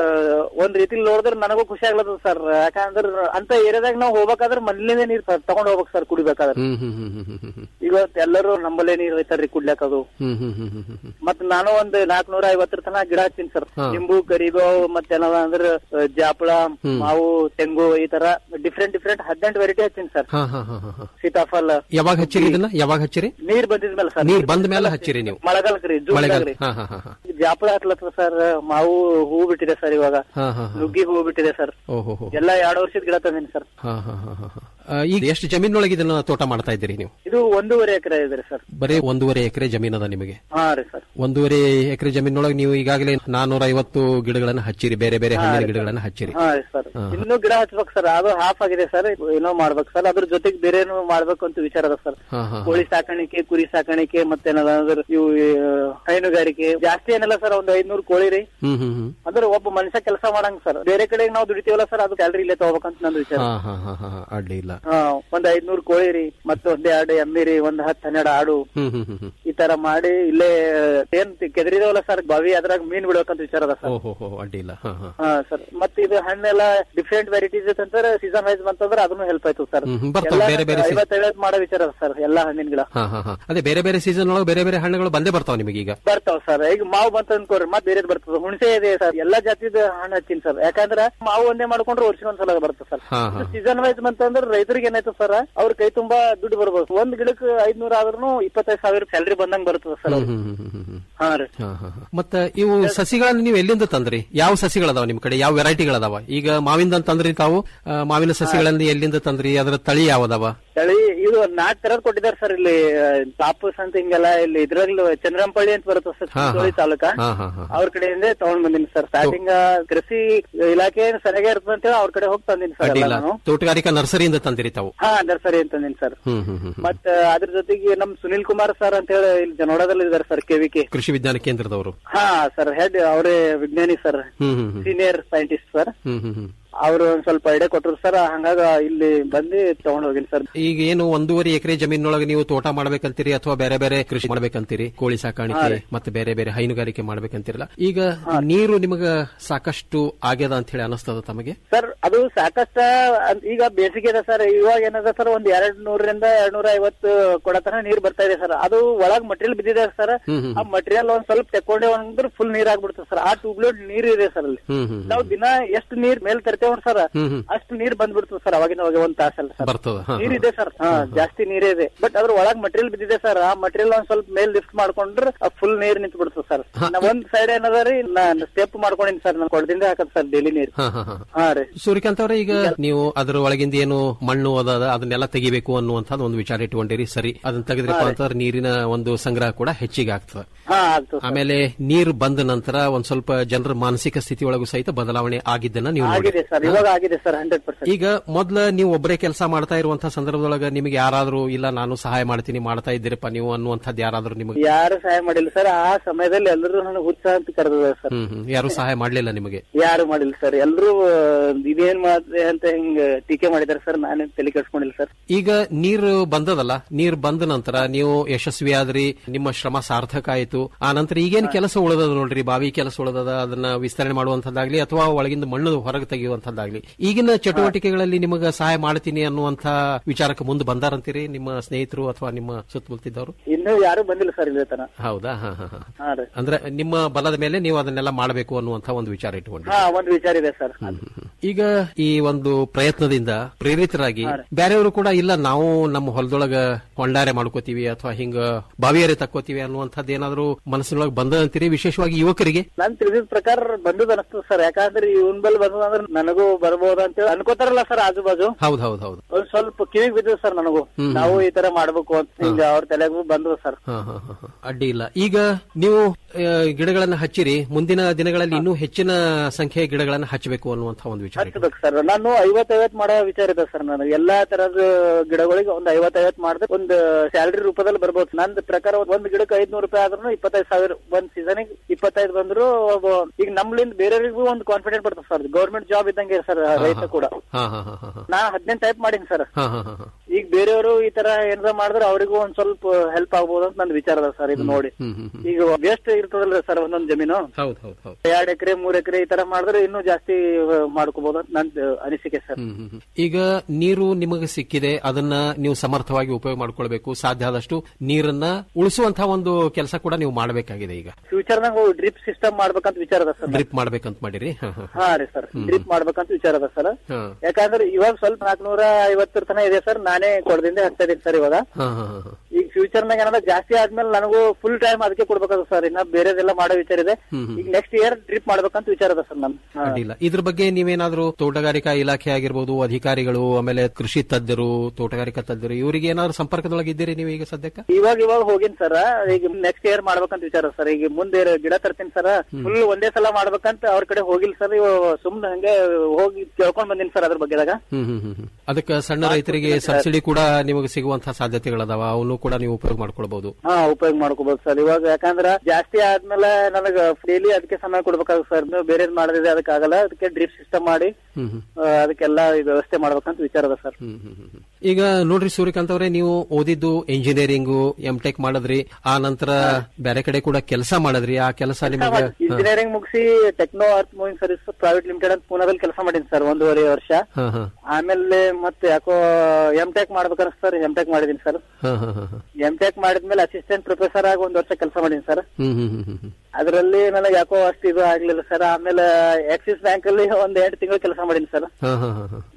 Speaker 1: ಒಂದ್ ರೀತಿಲಿ ನೋಡಿದ್ರೆ ನನಗೂ ಖುಷಿ ಆಗ್ಲತ್ತದ ಸರ್ ಯಾಕಂದ್ರ ಅಂತ ಏರಿಯಾದಾಗ ನಾವು ಹೋಗ್ಬೇಕಾದ್ರೆ ಮನೇಲಿಂದ ನೀರ್ ತ- ತಗೊಂಡ್ ಹೋಗ್ಬೇಕು ಸರ್ ಕುಡಿಬೇಕಾದ್ರೆ
Speaker 22: ಹ್ಮ್ ಹ್ಮ್ ಹ್ಮ್ ಹ್ಮ್ ಹ್ಮ್ ಹ್ಮ್
Speaker 1: ಇವತ್ತು ಎಲ್ಲರೂ ನಂಬಲ್ಲೇ ನೀರ್ ಒಯ್ತಾರ್ರಿ ಕುಡ್ಲಕ್ ಅದು
Speaker 22: ಹ್ಮ್ ಹ್ಮ್ ಹ್ಮ್ ಹ್ಮ್ ಹ್ಮ್ ಹ್ಮ್
Speaker 1: ಮತ್ ನಾನು ಒಂದ್ ನಾಲ್ಕನೂರ ಐವತ್ತರ ತನಕ ಗಿಡ ಹಚ್ತೀನಿ ಸರ್
Speaker 22: ಹಾ.
Speaker 1: ನಿಂಬು ಕರಿಬೇವು ಮತ್ತೇನದ ಅಂದ್ರ ಆ, ಜಾಪಳ
Speaker 22: ಹ್ಮ್.
Speaker 1: ಮಾವು ತೆಂಗು ಈ ತರ ಡಿಫ್ರೆಂಟ್ ಡಿಫ್ರೆಂಟ್ ಹದಿನೆಂಟು ವೆರೈಟಿ ಹಚ್ತೀನಿ ಸರ್
Speaker 22: ಹಾ ಹಾ ಹಾ ಹಾ ಹಾ.
Speaker 1: ಸೀತಾಫಲ
Speaker 22: ಯಾವಾಗ ಹಚ್ಚಿರಿ ಇದನ್ನ ಯಾವಾಗ ಹಚ್ಚಿರಿ
Speaker 1: ನೀರ್ ಬಂದಿದ್ಮೇಲೆ ಸರ್
Speaker 22: ನೀರ್ ಬಂದ ಮೇಲೆ ಹಚ್ಚಿರಿ ನೀವು
Speaker 1: ಮಳೆಗಾಲಕ್ರಿ
Speaker 22: ಮಳೆಗಾಲ
Speaker 1: ಜೂನ್ ರೀ
Speaker 22: ಹಾ ಹಾ ಹಾ ಹಾ
Speaker 1: ಜಾಪಳ ಹತ್ಲತ್ತದ ಸರ್ ಮಾವು ಹೂ ಬಿಟ್ಟಿದೆ ಸರ್ ಇವಾಗ
Speaker 22: ಹಾ ಹಾ ಹಾ
Speaker 1: ನುಗ್ಗಿ ಹೂ ಬಿಟ್ಟಿದೆ ಸರ್
Speaker 22: ಓಹೋ ಹೋ
Speaker 1: ಎಲ್ಲ ಎರಡು ವರ್ಷದ ಗಿಡ ತಂದಿನಿ ಸರ್
Speaker 22: ಹಾ ಹಾ ಹಾ ಹಾ ಹಾ. ಆ, ಈಗ ಎಷ್ಟು ಜಮೀನೊಳಗೆ ಇದನ್ನ ತೋಟ ಮಾಡ್ತಾ ಇದ್ದೀರಿ ನೀವು
Speaker 1: ಇದು ಒಂದೂವರೆ ಎಕರೆ ಇದೆ ಸರ್
Speaker 22: ಬರೀ ಒಂದೂವರೆ ಎಕರೆ ಜಮೀನದ ನಿಮಗೆ
Speaker 1: ಹಾ ರೀ ಸರ್
Speaker 22: ಒಂದೂವರೆ ಎಕರೆ ಜಮೀನೊಳಗೆ ನೀವು ಈಗಾಗಲೇ ನಾನೂರ ಐವತ್ತು ಗಿಡಗಳನ್ನ ಹಚ್ಚಿರಿ ಬೇರೆ ಬೇರೆ
Speaker 1: ಹಾ,
Speaker 22: ಹಣ್ಣಿನ
Speaker 1: ರೀ.
Speaker 22: ಗಿಡಗಳನ್ನ ಹಚ್ಚಿರಿ
Speaker 1: ಹಾ ರೀ ಸರ್
Speaker 22: ಹಾ.
Speaker 1: ಇನ್ನೂ ಗಿಡ ಹಚ್ಬೇಕು ಸರ್ ಅದು ಹಾಫ್ ಆಗಿದೆ ಸರ್ ಏನೋ ಮಾಡ್ಬೇಕು ಸರ್ ಅದ್ರ ಜೊತೆಗೆ ಬೇರೆ ಏನೋ ಮಾಡ್ಬೇಕು ಅಂತ ವಿಚಾರ ಅದ ಸರ್
Speaker 22: ಹಾ ಹಾ
Speaker 1: ಕೋಳಿ ಸಾಕಾಣಿಕೆ ಕುರಿ ಸಾಕಾಣಿಕೆ ಮತ್ತೇನದ ಅಂದ್ರೆ ಇವು ಆ, ಹೈನುಗಾರಿಕೆ ಜಾಸ್ತಿ ಏನಲ್ಲ ಸರ್ ಒಂದ್ ಐದ್ನೂರು ಕೋಳಿ ರೀ
Speaker 22: ಹ್ಮ್ ಹ್ಮ್ ಹ್ಮ್
Speaker 1: ಅಂದ್ರೆ ಒಬ್ಬ ಮನುಷ್ಯ ಕೆಲಸ ಮಾಡಂಗ್ ಸರ್ ಬೇರೆ ಕಡೆ ನಾವು ದುಡಿತೀವಲ್ಲ ಸರ್ ಅದು ಸ್ಯಾಲ್ರಿ ಇಲ್ಲೇ ತಗೋಬೇಕಂತ ನಂದು ವಿಚಾರ
Speaker 22: ಹಾ ಹಾ ಹಾ ಹಾ ಹಾ, ಅಡ್ಡಿ ಇಲ್ಲ
Speaker 1: ಹಾ ಒಂದ್ ಐದ್ನೂರು ಕೋಳಿ ರೀ ಮತ್ತೆ ಒಂದ್ ಎರಡು ಎಮ್ಮಿ ರೀ ಒಂದ್ ಹತ್ತ್ ಹನ್ನೆರಡು ಆಡು
Speaker 22: ಹ್ಮ್ ಹ್ಮ್ ಹ್ಮ್ ಹ್ಮ್
Speaker 1: ಈ ತರ ಮಾಡಿ ಇಲ್ಲೇ ಏನ್ ಕೆದರಿದವಲ್ಲ ಸರ್ ಬಾವಿ ಅದ್ರಾಗ ಮೀನ್ ಬಿಡ್ಬೇಕಂತ ವಿಚಾರ ಅದ ಸರ್
Speaker 22: ಓಹೋ ಹೋ ಅಡ್ಡಿ ಇಲ್ಲ ಹಾ ಹಾ
Speaker 1: ಹಾ ಸರ್ ಮತ್ತೆ ಇದು ಹಣ್ಣೆಲ್ಲ ಡಿಫ್ರೆಂಟ್ ವೆರೈಟೀಸ್ ಅಂತಂದ್ರೆ ಸೀಸನ್ ವೈಸ್ ಬಂತಂದ್ರೆ ಅದನ್ನು ಹೆಲ್ಪ್ ಆಯ್ತು ಸರ್
Speaker 22: ಹ್ಮ್, ಹ್ಮ್, ಬರ್ತಾವೆ ಬೇರೆ ಬೇರೆ season.
Speaker 1: ಐವತ್ತೈವತ್ತು ಮಾಡೋ ವಿಚಾರ ಅದ ಸರ್ ಎಲ್ಲಾ ಹಣ್ಣಿನ ಗಿಡ
Speaker 22: ಹಾ ಹಾ ಹಾ ಅದೇ ಬೇರೆ ಬೇರೆ ಸೀಸನ್ ಒಳಗೆ ಬೇರೆ ಬೇರೆ ಹಣ್ಣುಗಳು ಬಂದೇ ಬರ್ತಾವ ನಿಮಗೆ ಈಗ
Speaker 1: ಬರ್ತಾವ ಸರ್ ಈಗ ಮಾವು ಬಂತ ಅನ್ಕೋರಿ ಮತ್ತೆ ಬೇರೆ ಬರ್ತದ ಹುಣಸೆ ಇದೆ ಸರ್ ಎಲ್ಲಾ ಜಾತಿದ ಹಣ್ಣು ಹಚ್ತೀನಿ ಸರ್ ಯಾಕಂದ್ರ ಮಾವು ಒಂದೇ ಮಾಡ್ಕೊಂಡ್ರೆ ವರ್ಷ ಒಂದ್ಸಲ ಬರ್ತದೆ ಸರ್
Speaker 22: ಹಾ ಹಾ
Speaker 1: ಸೀಸನ್ ವೈಸ್ ಬಂತಂದ್ರೆ ರೈತರಿಗೆ ಏನಾಯ್ತು ಸರ್ ಅವ್ರ ಕೈ ತುಂಬಾ ದುಡ್ಡು ಬರ್ಬೋದು ಒಂದ್ ಗಿಡಕ್ಕೆ ಐದ್ನೂರ ಆದ್ರೂ ಇಪ್ಪತ್ತೈದು ಸಾವಿರ ಸ್ಯಾಲ್ರಿ ಬಂದಂಗ್ ಬರ್ತದ ಸರ್
Speaker 22: ಹ್ಮ್, ಹ್ಮ್, ಹ್ಮ್, ಹ್ಮ್, ಹ್ಮ್.
Speaker 1: ಹಾ ರೀ
Speaker 22: ಹಾ, ಹಾ, ಹಾ. ಮತ್ತ ಇವು ಸಸಿಗಳನ್ನ ನೀವು ಎಲ್ಲಿಂದ ತಂದ್ರಿ ಯಾವ ಸಸಿಗಳದಾವ ನಿಮ್ ಕಡೆ ಯಾವ ವೆರೈಟಿಗಳದಾವ ಈಗ ಮಾವಿಂದ ತಂದ್ರಿ ತಾವು ಆ, ಮಾವಿನ ಸಸಿಗಳನ್ನ ಎಲ್ಲಿಂದ ತಂದ್ರಿ ಅದರ ತಳಿ ಯಾವದಾವ
Speaker 1: ತಳಿ ಇದು ನಾಲ್ಕು ತರದ್ ಕೊಟ್ಟಿದ್ದಾರೆ ಸರ್ ಇಲ್ಲಿ ಆ, ತಾಪೂಸ್ ಅಂತ ಹಿಂಗೆಲ್ಲ ಇಲ್ಲಿ ಇದ್ರಲ್ಲಿ ಚಂದ್ರಂಪಳ್ಳಿ ಅಂತ ಬರುತ್ತೆ ಸರ್
Speaker 22: ಹಾ, ಹಾ.
Speaker 1: ಚಿಂಚೋಳಿ ತಾಲೂಕ
Speaker 22: ಹಾ, ಹಾ, ಹಾ.
Speaker 1: ಅವ್ರ ಕಡೆಯಿಂದ ತಗೊಂಡ್ ಬಂದಿನಿ ಸರ್ ಸ್ಟಾರ್ಟಿಂಗ್ ಕೃಷಿ ಇಲಾಖೆ ಸರಿಯಾಗಿ ಇರ್ತದೆ ಅಂತ ಹೇಳಿ ಅವ್ರ ಕಡೆ ಹೋಗಿ ತಂದಿನಿ ಸರ್
Speaker 22: ಅಡ್ಡಿಲ್ಲ
Speaker 1: ಎಲ್ಲ ನಾನು
Speaker 22: ತೋಟಗಾರಿಕಾ ನರ್ಸರಿಯಿಂದ ತಂದಿರಿ ತಾವು
Speaker 1: ಹಾ ನರ್ಸರಿ ಅಂತಂದಿನಿ ಸರ್
Speaker 22: ಹ್ಮ್ ಹ್ಮ್ ಹ್ಮ್ ಹ್ಮ್.
Speaker 1: ಮತ್ತ ಅದ್ರ ಜೊತೆಗೆ ನಮ್ ಸುನಿಲ್ ಕುಮಾರ್ ಸರ್ ಅಂತ ಹೇಳಿ ಇಲ್ಲಿ ಜನೋಡದಲ್ಲಿ ಇದಾರೆ ಸರ್ ಕೆವಿಕೆ
Speaker 22: ಕೃಷಿ ವಿಜ್ಞಾನ ಕೇಂದ್ರದವರು
Speaker 1: ಹಾ ಸರ್ ಹೆಡ್ ಅವರೇ ವಿಜ್ಞಾನಿ ಸರ್
Speaker 22: ಹ್ಮ್ ಹ್ಮ್ ಹ್ಮ್
Speaker 1: ಸೀನಿಯರ್ ಸೈಂಟಿಸ್ಟ್ ಸರ್
Speaker 22: ಹ್ಮ್ ಹ್ಮ್ ಹ್ಮ್
Speaker 1: ಅವರು ಒಂದ್ ಸ್ವಲ್ಪ ಐಡಿಯಾ ಕೊಟ್ಟರು ಸರ್ ಹಂಗಾಗ ಇಲ್ಲಿ ಬಂದು ತಗೊಂಡ್ ಹೋಗಿನಿ ಸರ್
Speaker 22: ಈಗ ಏನು ಒಂದೂವರೆ ಎಕರೆ ಜಮೀನೊಳಗೆ ನೀವು ತೋಟ ಮಾಡ್ಬೇಕಂತೀರಿ ಅಥವಾ ಬೇರೆ ಬೇರೆ ಕೃಷಿ ಮಾಡ್ಬೇಕಂತೀರಿ ಕೋಳಿ
Speaker 1: ಹಾ
Speaker 22: ಸಾಕಾಣಿಕೆ
Speaker 1: ರೀ.
Speaker 22: ಮತ್ತೆ ಬೇರೆ ಬೇರೆ ಹೈನುಗಾರಿಕೆ ಮಾಡ್ಬೇಕಂತಿರಲ್ಲ ಈಗ ನೀರು ನಿಮಗ ಸಾಕಷ್ಟು ಆಗ್ಯದ ಅಂತ ಹೇಳಿ ಅನಿಸ್ತದ ತಮಗೆ
Speaker 1: ಸರ್ ಅದು ಸಾಕಷ್ಟ ಅದ್- ಈಗ ಬೇಸಿಗೆ ಇದೆ ಸರ್ ಇವಾಗ ಏನದ ಸರ್ ಒಂದ್ ಎರಡ್ ನೂರರಿಂದ ಎರಡ್ ನೂರ ಐವತ್ತು ಕೊಡತನ ನೀರ್ ಬರ್ತಾ ಇದೆ ಸರ್ ಅದು ಒಳಗ್ ಮಟೀರಿಯಲ್ ಬಿದ್ದಿದೆ ಸರ್
Speaker 22: ಹ್ಮ್ ಹ್ಮ್
Speaker 1: ಆ ಮಟೀರಿಯಲ್ ಒಂದ್ ಸ್ವಲ್ಪ ತೆಕ್ಕೊಂಡೆ ಅಂದ್ರೆ ಫುಲ್ ನೀರ್ ಆಗ್ಬಿಡ್ತದೆ ಸರ್ ಆ ಟ್ಯೂಬ್ಲೆಟ್ ನೀರ್ ಇದೆ ಸರ್ ಅಲ್ಲಿ
Speaker 22: ಹ್ಮ್ ಹ್ಮ್
Speaker 1: ನಾವು ದಿನ ಎಷ್ಟು ನೀರ್ ಮೇಲ್ ತರ್ತೇವ್ ಸರ್
Speaker 22: ಹ್ಮ್ ಹ್ಮ್
Speaker 1: ಅಷ್ಟು ನೀರ್ ಬಂದ್ಬಿಡ್ತದೆ ಸರ್ ಅವಾಗಿನ ಅವಾಗ ಒಂದ್ ತಾಸಲ್ಲ ಸರ್
Speaker 22: ಬರ್ತದ ಹಾ,
Speaker 1: ನೀರ್
Speaker 22: ಹಾ.
Speaker 1: ಇದೆ ಸರ್ ಹಾ ಜಾಸ್ತಿ ನೀರೇ ಇದೆ ಬಟ್ ಅದ್ರ ಒಳಗ್ ಮಟೀರಿಯಲ್ ಬಿದ್ದಿದೆ ಸರ್ ಆ ಮಟೀರಿಯಲ್ ಒಂದ್ ಸ್ವಲ್ಪ ಮೇಲ್ ಲಿಫ್ಟ್ ಮಾಡ್ಕೊಂಡ್ರೆ ಫುಲ್ ನೀರ್ ನಿಂತು ಬಿಡ್ತದೆ ಸರ್ ನಾ ಒಂದ್ ಸೈಡ್ ಏನದ ರೀ ನಾನು ಸ್ಟೆಪ್ ಮಾಡ್ಕೊಂಡಿನಿ ಸರ್ ನಾನು ಕೊಡದಿಂದ ಹಾಕದ್ ಸರ್ ಡೈಲಿ ನೀರ್
Speaker 22: ಹಾ, ಹಾ, ಹಾ.
Speaker 1: ಹಾ ರೀ
Speaker 22: ಸೂರ್ಯಕಾಂತ್ ಅವರೇ ಈಗ ನೀವು ಅದರ ಒಳಗಿಂದ ಏನು ಮಣ್ಣು ಅದ ಅದನ್ನೆಲ್ಲ ತೆಗಿಬೇಕು ಅನ್ನುವಂಥದ್ದು ಒಂದು ವಿಚಾರ ಇಟ್ಕೊಂಡಿರಿ ಸರಿ ಅದನ್ನ ತೆಗೆದ್ರಪ್ಪ
Speaker 1: ಹಾ ರೀ.
Speaker 22: ಅಂತಂದ್ರೆ ನೀರಿನ ಒಂದು ಸಂಗ್ರಹ ಕೂಡ ಹೆಚ್ಚಿಗೆ ಆಗ್ತದೆ
Speaker 1: ಹಾ ಆಗ್ತದೆ
Speaker 22: ಆಮೇಲೆ ನೀರು ಬಂದ ನಂತರ ಒಂದ್ ಸ್ವಲ್ಪ ಜನರ ಮಾನಸಿಕ ಸ್ಥಿತಿ ಒಳಗೂ ಸಹಿತ ಬದಲಾವಣೆ ಆಗಿದ್ದನ್ನ ನೀವು ನೋಡಿ
Speaker 1: ಆಗಿದೆ ಸರ್ ಇವಾಗ ಆಗಿದೆ ಸರ್ ಹಂಡ್ರೆಡ್ ಪರ್ಸೆಂಟ್
Speaker 22: ಈಗ ಮೊದ್ಲ ನೀವು ಒಬ್ಬರೇ ಕೆಲಸ ಮಾಡ್ತಾ ಇರುವಂತಹ ಸಂದರ್ಭದೊಳಗ ನಿಮಗೆ ಯಾರಾದ್ರೂ ಇಲ್ಲ ನಾನು ಸಹಾಯ ಮಾಡ್ತೀನಿ ಮಾಡ್ತಾ ಇದ್ದೀರಪ್ಪ ನೀವು ಅನ್ನುವಂಥದ್ದು ಯಾರಾದ್ರೂ ನಿಮಗೆ
Speaker 1: ಯಾರು ಸಹಾಯ ಮಾಡಿಲ್ಲ ಸರ್ ಆ ಸಮಯದಲ್ಲಿ ಎಲ್ಲರೂ ನನಗೆ ಹುಚ್ಚ ಅಂತ ಕರೆದ ಸರ್
Speaker 22: ಹ್ಮ್ ಹ್ಮ್ ಯಾರು ಸಹಾಯ ಮಾಡ್ಲಿಲ್ಲ ನಿಮಗೆ
Speaker 1: ಯಾರು ಮಾಡಿಲ್ಲ ಸರ್ ಎಲ್ಲರೂ ಇದೇನ್ ಮಾಡಿದೆ ಅಂತ ಹಿಂಗ ಟೀಕೆ ಮಾಡಿದಾರೆ ಸರ್ ನಾನೇ ತಲೆ ಕೆಡ್ಸ್ಕೊಂಡಿಲ್ಲ ಸರ್
Speaker 22: ಈಗ ನೀರು ಬಂದದಲ್ಲ ನೀರು ಬಂದ ನಂತರ ನೀವು ಯಶಸ್ವಿ ಆದ್ರಿ ನಿಮ್ಮ ಶ್ರಮ ಸಾರ್ಥಕ ಆಯ್ತು ಆ ನಂತರ ಈಗೇನ್ ಕೆಲಸ ಉಳಿದದ ನೋಡ್ರಿ ಬಾವಿ ಕೆಲಸ ಉಳಿದದ ಅದನ್ನ ವಿಸ್ತರಣೆ ಮಾಡುವಂತದ್ದಾಗ್ಲಿ ಅಥವಾ ಒಳಗಿಂದ ಮಣ್ಣು ಹೊರಗೆ ತೆಗೆಯುವಂತದ್ದಾಗ್ಲಿ ಈಗಿನ ಚಟುವಟಿಕೆಗಳಲ್ಲಿ ನಿಮಗೆ ಸಹಾಯ ಮಾಡ್ತೀನಿ ಅನ್ನುವಂತ ವಿಚಾರಕ್ಕೆ ಮುಂದೆ ಬಂದಾರಂತೀರಿ ನಿಮ್ಮ ಸ್ನೇಹಿತರು ಅಥವಾ ನಿಮ್ಮ ಸುತ್ತಮುತ್ತಿದ್ದವರು
Speaker 1: ಇನ್ನೂ ಯಾರು ಬಂದಿಲ್ಲ ಸರ್ ಇಲ್ಲಿ ತನ
Speaker 22: ಹೌದಾ ಹಾ ಹಾ ಹಾ
Speaker 1: ಹಾ ರೀ
Speaker 22: ಅಂದ್ರೆ ನಿಮ್ಮ ಬಲದ ಮೇಲೆ ನೀವು ಅದನ್ನೆಲ್ಲ ಮಾಡಬೇಕು ಅನ್ನುವಂತ ಒಂದು ವಿಚಾರ ಇಟ್ಟುಕೊಂಡ್ರಿ
Speaker 1: ಹಾ ಒಂದ್ ವಿಚಾರ ಇದೆ ಸರ್
Speaker 22: ಈಗ ಈ ಒಂದು ಪ್ರಯತ್ನದಿಂದ ಪ್ರೇರಿತರಾಗಿ ಬೇರೆಯವರು ಕೂಡ ಇಲ್ಲ ನಾವು ನಮ್ಮ ಹೊಲದೊಳಗ ಹೊಂಡಾರೆ ಮಾಡ್ಕೋತೀವಿ ಅಥವಾ ಹಿಂಗ ಬಾವಿಯಾರೆ ತಕ್ಕೋತೀವಿ ಅನ್ನುವಂಥದ್ದು ಏನಾದ್ರು ಮನಸ್ಸಿನೊಳಗೆ ಬಂದಂತೀರಿ ವಿಶೇಷವಾಗಿ ಯುವಕರಿಗೆ
Speaker 1: ನಾನ್ ತಿಳಿದಿದ ಪ್ರಕಾರ ಬಂದದ ಅನಿಸ್ತದ ಸರ್ ಯಾಕಂದ್ರೆ ಇವನ್ ಬಲ್ ಬಂದದಂದ್ರೆ ನನಗೂ ಬರ್ಬೋದು ಅಂತ ಹೇಳಿ ಅನ್ಕೋತಾರಲ್ಲ ಸರ್ ಆಜು ಬಾಜು
Speaker 22: ಹೌದು ಹೌದು ಹೌದು
Speaker 1: ಒಂದ್ ಸ್ವಲ್ಪ ಕಿವಿಗ್ ಬಿದ್ದದ ಸರ್ ನನಗೂ
Speaker 22: ಹ್ಮ್.
Speaker 1: ನಾವು ಈ ತರ ಮಾಡ್ಬೇಕು ಅಂತ ಹಿಂಗ ಅವ್ರ ತಲೆಗೂ ಬಂದದ ಸರ್
Speaker 22: ಹಾ, ಹಾ, ಹಾ, ಹಾ. ಅಡ್ಡಿ ಇಲ್ಲ ಈಗ ನೀವು ಆ, ಗಿಡಗಳನ್ನ ಹಚ್ಚಿರಿ ಮುಂದಿನ ದಿನಗಳಲ್ಲಿ ಇನ್ನೂ ಹೆಚ್ಚಿನ ಸಂಖ್ಯೆಯ ಗಿಡಗಳನ್ನ ಹಚ್ಚಬೇಕು ಅನ್ನುವಂತ ಒಂದು ವಿಚಾರ ಇದೆ.
Speaker 1: ಹಚ್ಬೇಕು ಸರ್ ನಾನು ಐವತ್ ಐವತ್ ಮಾಡೋ ವಿಚಾರ ಇದೆ ಸರ್ ನಾನು ಎಲ್ಲಾ ತರದ ಗಿಡಗಳಿಗೆ ಒಂದ್ ಐವತ್ ಐವತ್ ಮಾಡಿದ್ರೆ ಒಂದು ಸ್ಯಾಲರಿ ರೂಪದಲ್ಲಿ ಬರ್ಬೋದು ನಂದ್ ಪ್ರಕಾರ ಒಂದ್ ಗಿಡಕ್ಕೆ ಐದ್ನೂರು ರೂಪಾಯಿ ಆದ್ರೂ ಇಪ್ಪತ್ತೈದು ಸಾವಿರ ಒಂದ್ ಸೀಸನ್ ಇಪ್ಪತ್ತೈದು ಬಂದ್ರು ಒಬ್ಬ- ಈಗ ನಮ್ಲಿಂದ ಬೇರೆಯವ್ರಿಗೂ ಒಂದು ಕಾನ್ಫಿಡೆಂಟ್ ಬರ್ತದೆ ಸರ್ ಗೌರ್ಮೆಂಟ್ ಜಾಬ್ ಇದ್ದಂಗೆ ಸರ್ ರೈತ ಕೂಡ
Speaker 22: ಹಾ ಹಾ ಹಾ ಹಾ ಹಾ.
Speaker 1: ನಾ ಹದಿನೆಂಟು ಟೈಪ್ ಮಾಡೀನಿ ಸರ್
Speaker 22: ಹಾ ಹಾ ಹಾ ಹಾ.
Speaker 1: ಈಗ ಬೇರೆಯವರು ಈ ತರ ಏನಾರ ಮಾಡಿದ್ರೆ ಅವರಿಗೂ ಒಂದ್ ಸ್ವಲ್ಪ ಹೆಲ್ಪ್ ಆಗ್ಬೋದು ಅಂತ ನಂದು ವಿಚಾರ ಅದ ಸರ್ ಇದು ನೋಡಿ
Speaker 22: ಹ್ಮ್ ಹ್ಮ್ ಹ್ಮ್.
Speaker 1: ಈಗ ವೇಸ್ಟ್ ಇರ್ತದಲ್ರಿ ಸರ್ ಒಂದೊಂದ್ ಜಮೀನು
Speaker 22: ಹೌದು ಹೌದು ಹೌದು
Speaker 1: ಎರಡ್ ಎಕರೆ ಮೂರ್ ಎಕರೆ ಈ ತರ ಮಾಡಿದ್ರೆ ಇನ್ನೂ ಜಾಸ್ತಿ ಮಾಡ್ಕೋಬಹುದು ಅಂತ ನಂದು ಅನಿಸಿಕೆ ಸರ್
Speaker 22: ಹ್ಮ್, ಹ್ಮ್, ಹ್ಮ್. ಈಗ ನೀರು ನಿಮಗೆ ಸಿಕ್ಕಿದೆ ಅದನ್ನ ನೀವು ಸಮರ್ಥವಾಗಿ ಉಪಯೋಗ ಮಾಡ್ಕೊಳ್ಬೇಕು ಸಾಧ್ಯ ಆದಷ್ಟು ನೀರನ್ನ ಉಳಿಸುವಂತಹ ಒಂದು ಕೆಲಸ ಕೂಡ ನೀವು ಮಾಡಬೇಕಾಗಿದೆ ಈಗ
Speaker 1: ಫ್ಯೂಚರ್ ನಾಗ ಡ್ರಿಪ್ ಸಿಸ್ಟಮ್ ಮಾಡ್ಬೇಕಂತ ವಿಚಾರ ಅದ ಸರ್
Speaker 22: ಡ್ರಿಪ್ ಮಾಡ್ಬೇಕಂತ ಮಾಡಿರಿ ಹಾ, ಹಾ.
Speaker 1: ಹಾ ರೀ ಸರ್ ಡ್ರಿಪ್ ಮಾಡ್ಬೇಕಂತ ವಿಚಾರ ಅದ ಸರ್
Speaker 22: ಹಾ.
Speaker 1: ಯಾಕಂದ್ರೆ ಇವಾಗ ಸ್ವಲ್ಪ ನಾಲ್ಕನೂರ ಐವತ್ತರ ತನ ಇದೆ ಸರ್ ನಾನೇ ಕೊಡದಿಂದ ಹಾಕ್ತಾ ಇದೀನಿ ಸರ್ ಇವಾಗ
Speaker 22: ಹಾ, ಹಾ, ಹಾ, ಹಾ.
Speaker 1: ಈಗ ಫ್ಯೂಚರ್ ನಾಗ ಏನಾದ್ರು ಜಾಸ್ತಿ ಆದ್ಮೇಲೆ ನನಗೂ ಫುಲ್ ಟೈಮ್ ಅದಕ್ಕೆ ಕೊಡ್ಬೇಕಾಗುತ್ತೆ ಸರ್ ಇನ್ನ ಬೇರೆದೆಲ್ಲ ಮಾಡೋ ವಿಚಾರ ಇದೆ
Speaker 22: ಹ್ಮ್, ಹ್ಮ್.
Speaker 1: ಈಗ ನೆಕ್ಸ್ಟ್ ಇಯರ್ ಡ್ರಿಪ್ ಮಾಡ್ಬೇಕಂತ ವಿಚಾರ ಅದ ಸರ್ ನನ್ ಹಾ.
Speaker 22: ಅಡ್ಡಿಲ್ಲ ಇದ್ರ ಬಗ್ಗೆ ನೀವೇನಾದ್ರೂ ತೋಟಗಾರಿಕಾ ಇಲಾಖೆ ಆಗಿರ್ಬೋದು ಅಧಿಕಾರಿಗಳು ಆಮೇಲೆ ಕೃಷಿ ತಜ್ಞರು ತೋಟಗಾರಿಕಾ ತಜ್ಞರು ಇವರಿಗೆ ಏನಾದ್ರು ಸಂಪರ್ಕದೊಳಗೆ ಇದ್ದೀರಿ ನೀವು ಈಗ ಸದ್ಯಕ್ಕೆ
Speaker 1: ಇವಾಗ ಇವಾಗ ಹೋಗಿನ್ ಸರ್ ಈಗ ನೆಕ್ಸ್ಟ್ ಇಯರ್ ಮಾಡ್ಬೇಕಂತ ವಿಚಾರ ಸರ್ ಈಗ ಮುಂದೆ ಗಿಡ ತರ್ತೀನಿ ಸರ್ ಫುಲ್ ಒಂದೇ ಸಲ ಮಾಡ್ಬೇಕಂತ ಅವ್ರ ಕಡೆ ಹೋಗಿಲ್ಲ ಸರ್ ಸುಮ್ನೆ ಹಂಗೆ ಹೋಗಿ ಕೇಳ್ಕೊಂಡ್ ಬಂದಿನಿ ಸರ್ ಅದ್ರ ಬಗ್ಗೆದಾಗ
Speaker 22: ಹ್ಮ್ ಹ್ಮ್ ಹ್ಮ್ ಹ್ಮ್. ಅದಕ್ಕೆ ಸಣ್ಣ ರೈತರಿಗೆ ಸಬ್ಸಿಡಿ ಕೂಡ ನಿಮಗೆ ಸಿಗುವಂತಹ ಸಾಧ್ಯತೆಗಳದಾವ ಅವನು ಕೂಡ ನೀವು ಉಪಯೋಗ ಮಾಡ್ಕೊಳ್ಬಹುದು
Speaker 1: ಹಾ ಉಪಯೋಗ ಮಾಡ್ಕೋಬಹುದು ಸರ್ ಇವಾಗ ಯಾಕಂದ್ರ ಜಾಸ್ತಿ ಆದ್ಮೇಲೆ ನನಗ ಡೈಲಿ ಅದಕ್ಕೆ ಸಮಯ ಕೊಡ್ಬೇಕಾಗುತ್ತೆ ಸರ್ ನೀವು ಬೇರೆ ಮಾಡದಿದೆ ಅದಕ್ಕಾಗಲ್ಲ ಅದಕ್ಕೆ ಡ್ರಿಪ್ ಸಿಸ್ಟಮ್ ಮಾಡಿ
Speaker 22: ಹ್ಮ್ ಹ್ಮ್
Speaker 1: ಆ, ಅದಕ್ಕೆಲ್ಲ ಈ ವ್ಯವಸ್ಥೆ ಮಾಡ್ಬೇಕಂತ ವಿಚಾರ ಅದ ಸರ್
Speaker 22: ಈಗ ನೋಡ್ರಿ ಸೂರ್ಯಕಾಂತ್ ಅವರೇ ನೀವು ಓದಿದ್ದು ಇಂಜಿನಿಯರಿಂಗು ಎಂ ಟೆಕ್ ಮಾಡಿದ್ರಿ ಆ ನಂತರ ಬೇರೆ ಕಡೆ ಕೂಡ ಕೆಲಸ ಮಾಡಿದ್ರಿ ಆ ಕೆಲಸ ನಿಮಗೆ ಹಾ.
Speaker 1: ಇಂಜಿನಿಯರಿಂಗ್ ಮುಗಿಸಿ techno earth moving service private limited ಅಂತ ಪೂನಾದಲ್ಲಿ ಕೆಲಸ ಮಾಡೀನಿ ಸರ್ ಒಂದೂವರೆ ವರ್ಷ
Speaker 22: ಹಾ ಹಾ
Speaker 1: ಆಮೇಲೆ ಮತ್ತೆ ಯಾಕೋ ಎಂ ಟೆಕ್ ಮಾಡ್ಬೇಕಂತ ಸರ್ ಎಂ ಟೆಕ್ ಮಾಡಿದೀನಿ ಸರ್
Speaker 22: ಹಾ ಹಾ ಹಾ ಹಾ.
Speaker 1: ಎಂ ಟೆಕ್ ಮಾಡಿದ್ಮೇಲೆ ಅಸಿಸ್ಟೆಂಟ್ ಪ್ರೊಫೆಸರ್ ಆಗಿ ಒಂದ್ ವರ್ಷ ಕೆಲಸ ಮಾಡೀನಿ ಸರ್
Speaker 22: ಹ್ಮ್ ಹ್ಮ್ ಹ್ಮ್ ಹ್ಮ್ ಹ್ಮ್.
Speaker 1: ಅದರಲ್ಲಿ ನನಗೆ ಯಾಕೋ ಅಷ್ಟು ಇದು ಆಗ್ಲಿಲ್ಲ ಸರ್ ಆಮೇಲೆ ಆಕ್ಸಿಸ್ ಬ್ಯಾಂಕ್ ಅಲ್ಲಿ ಒಂದ್ ಎಂಟು ತಿಂಗಳು ಕೆಲಸ ಮಾಡೀನಿ ಸರ್
Speaker 22: ಹಾ ಹಾ ಹಾ ಹಾ.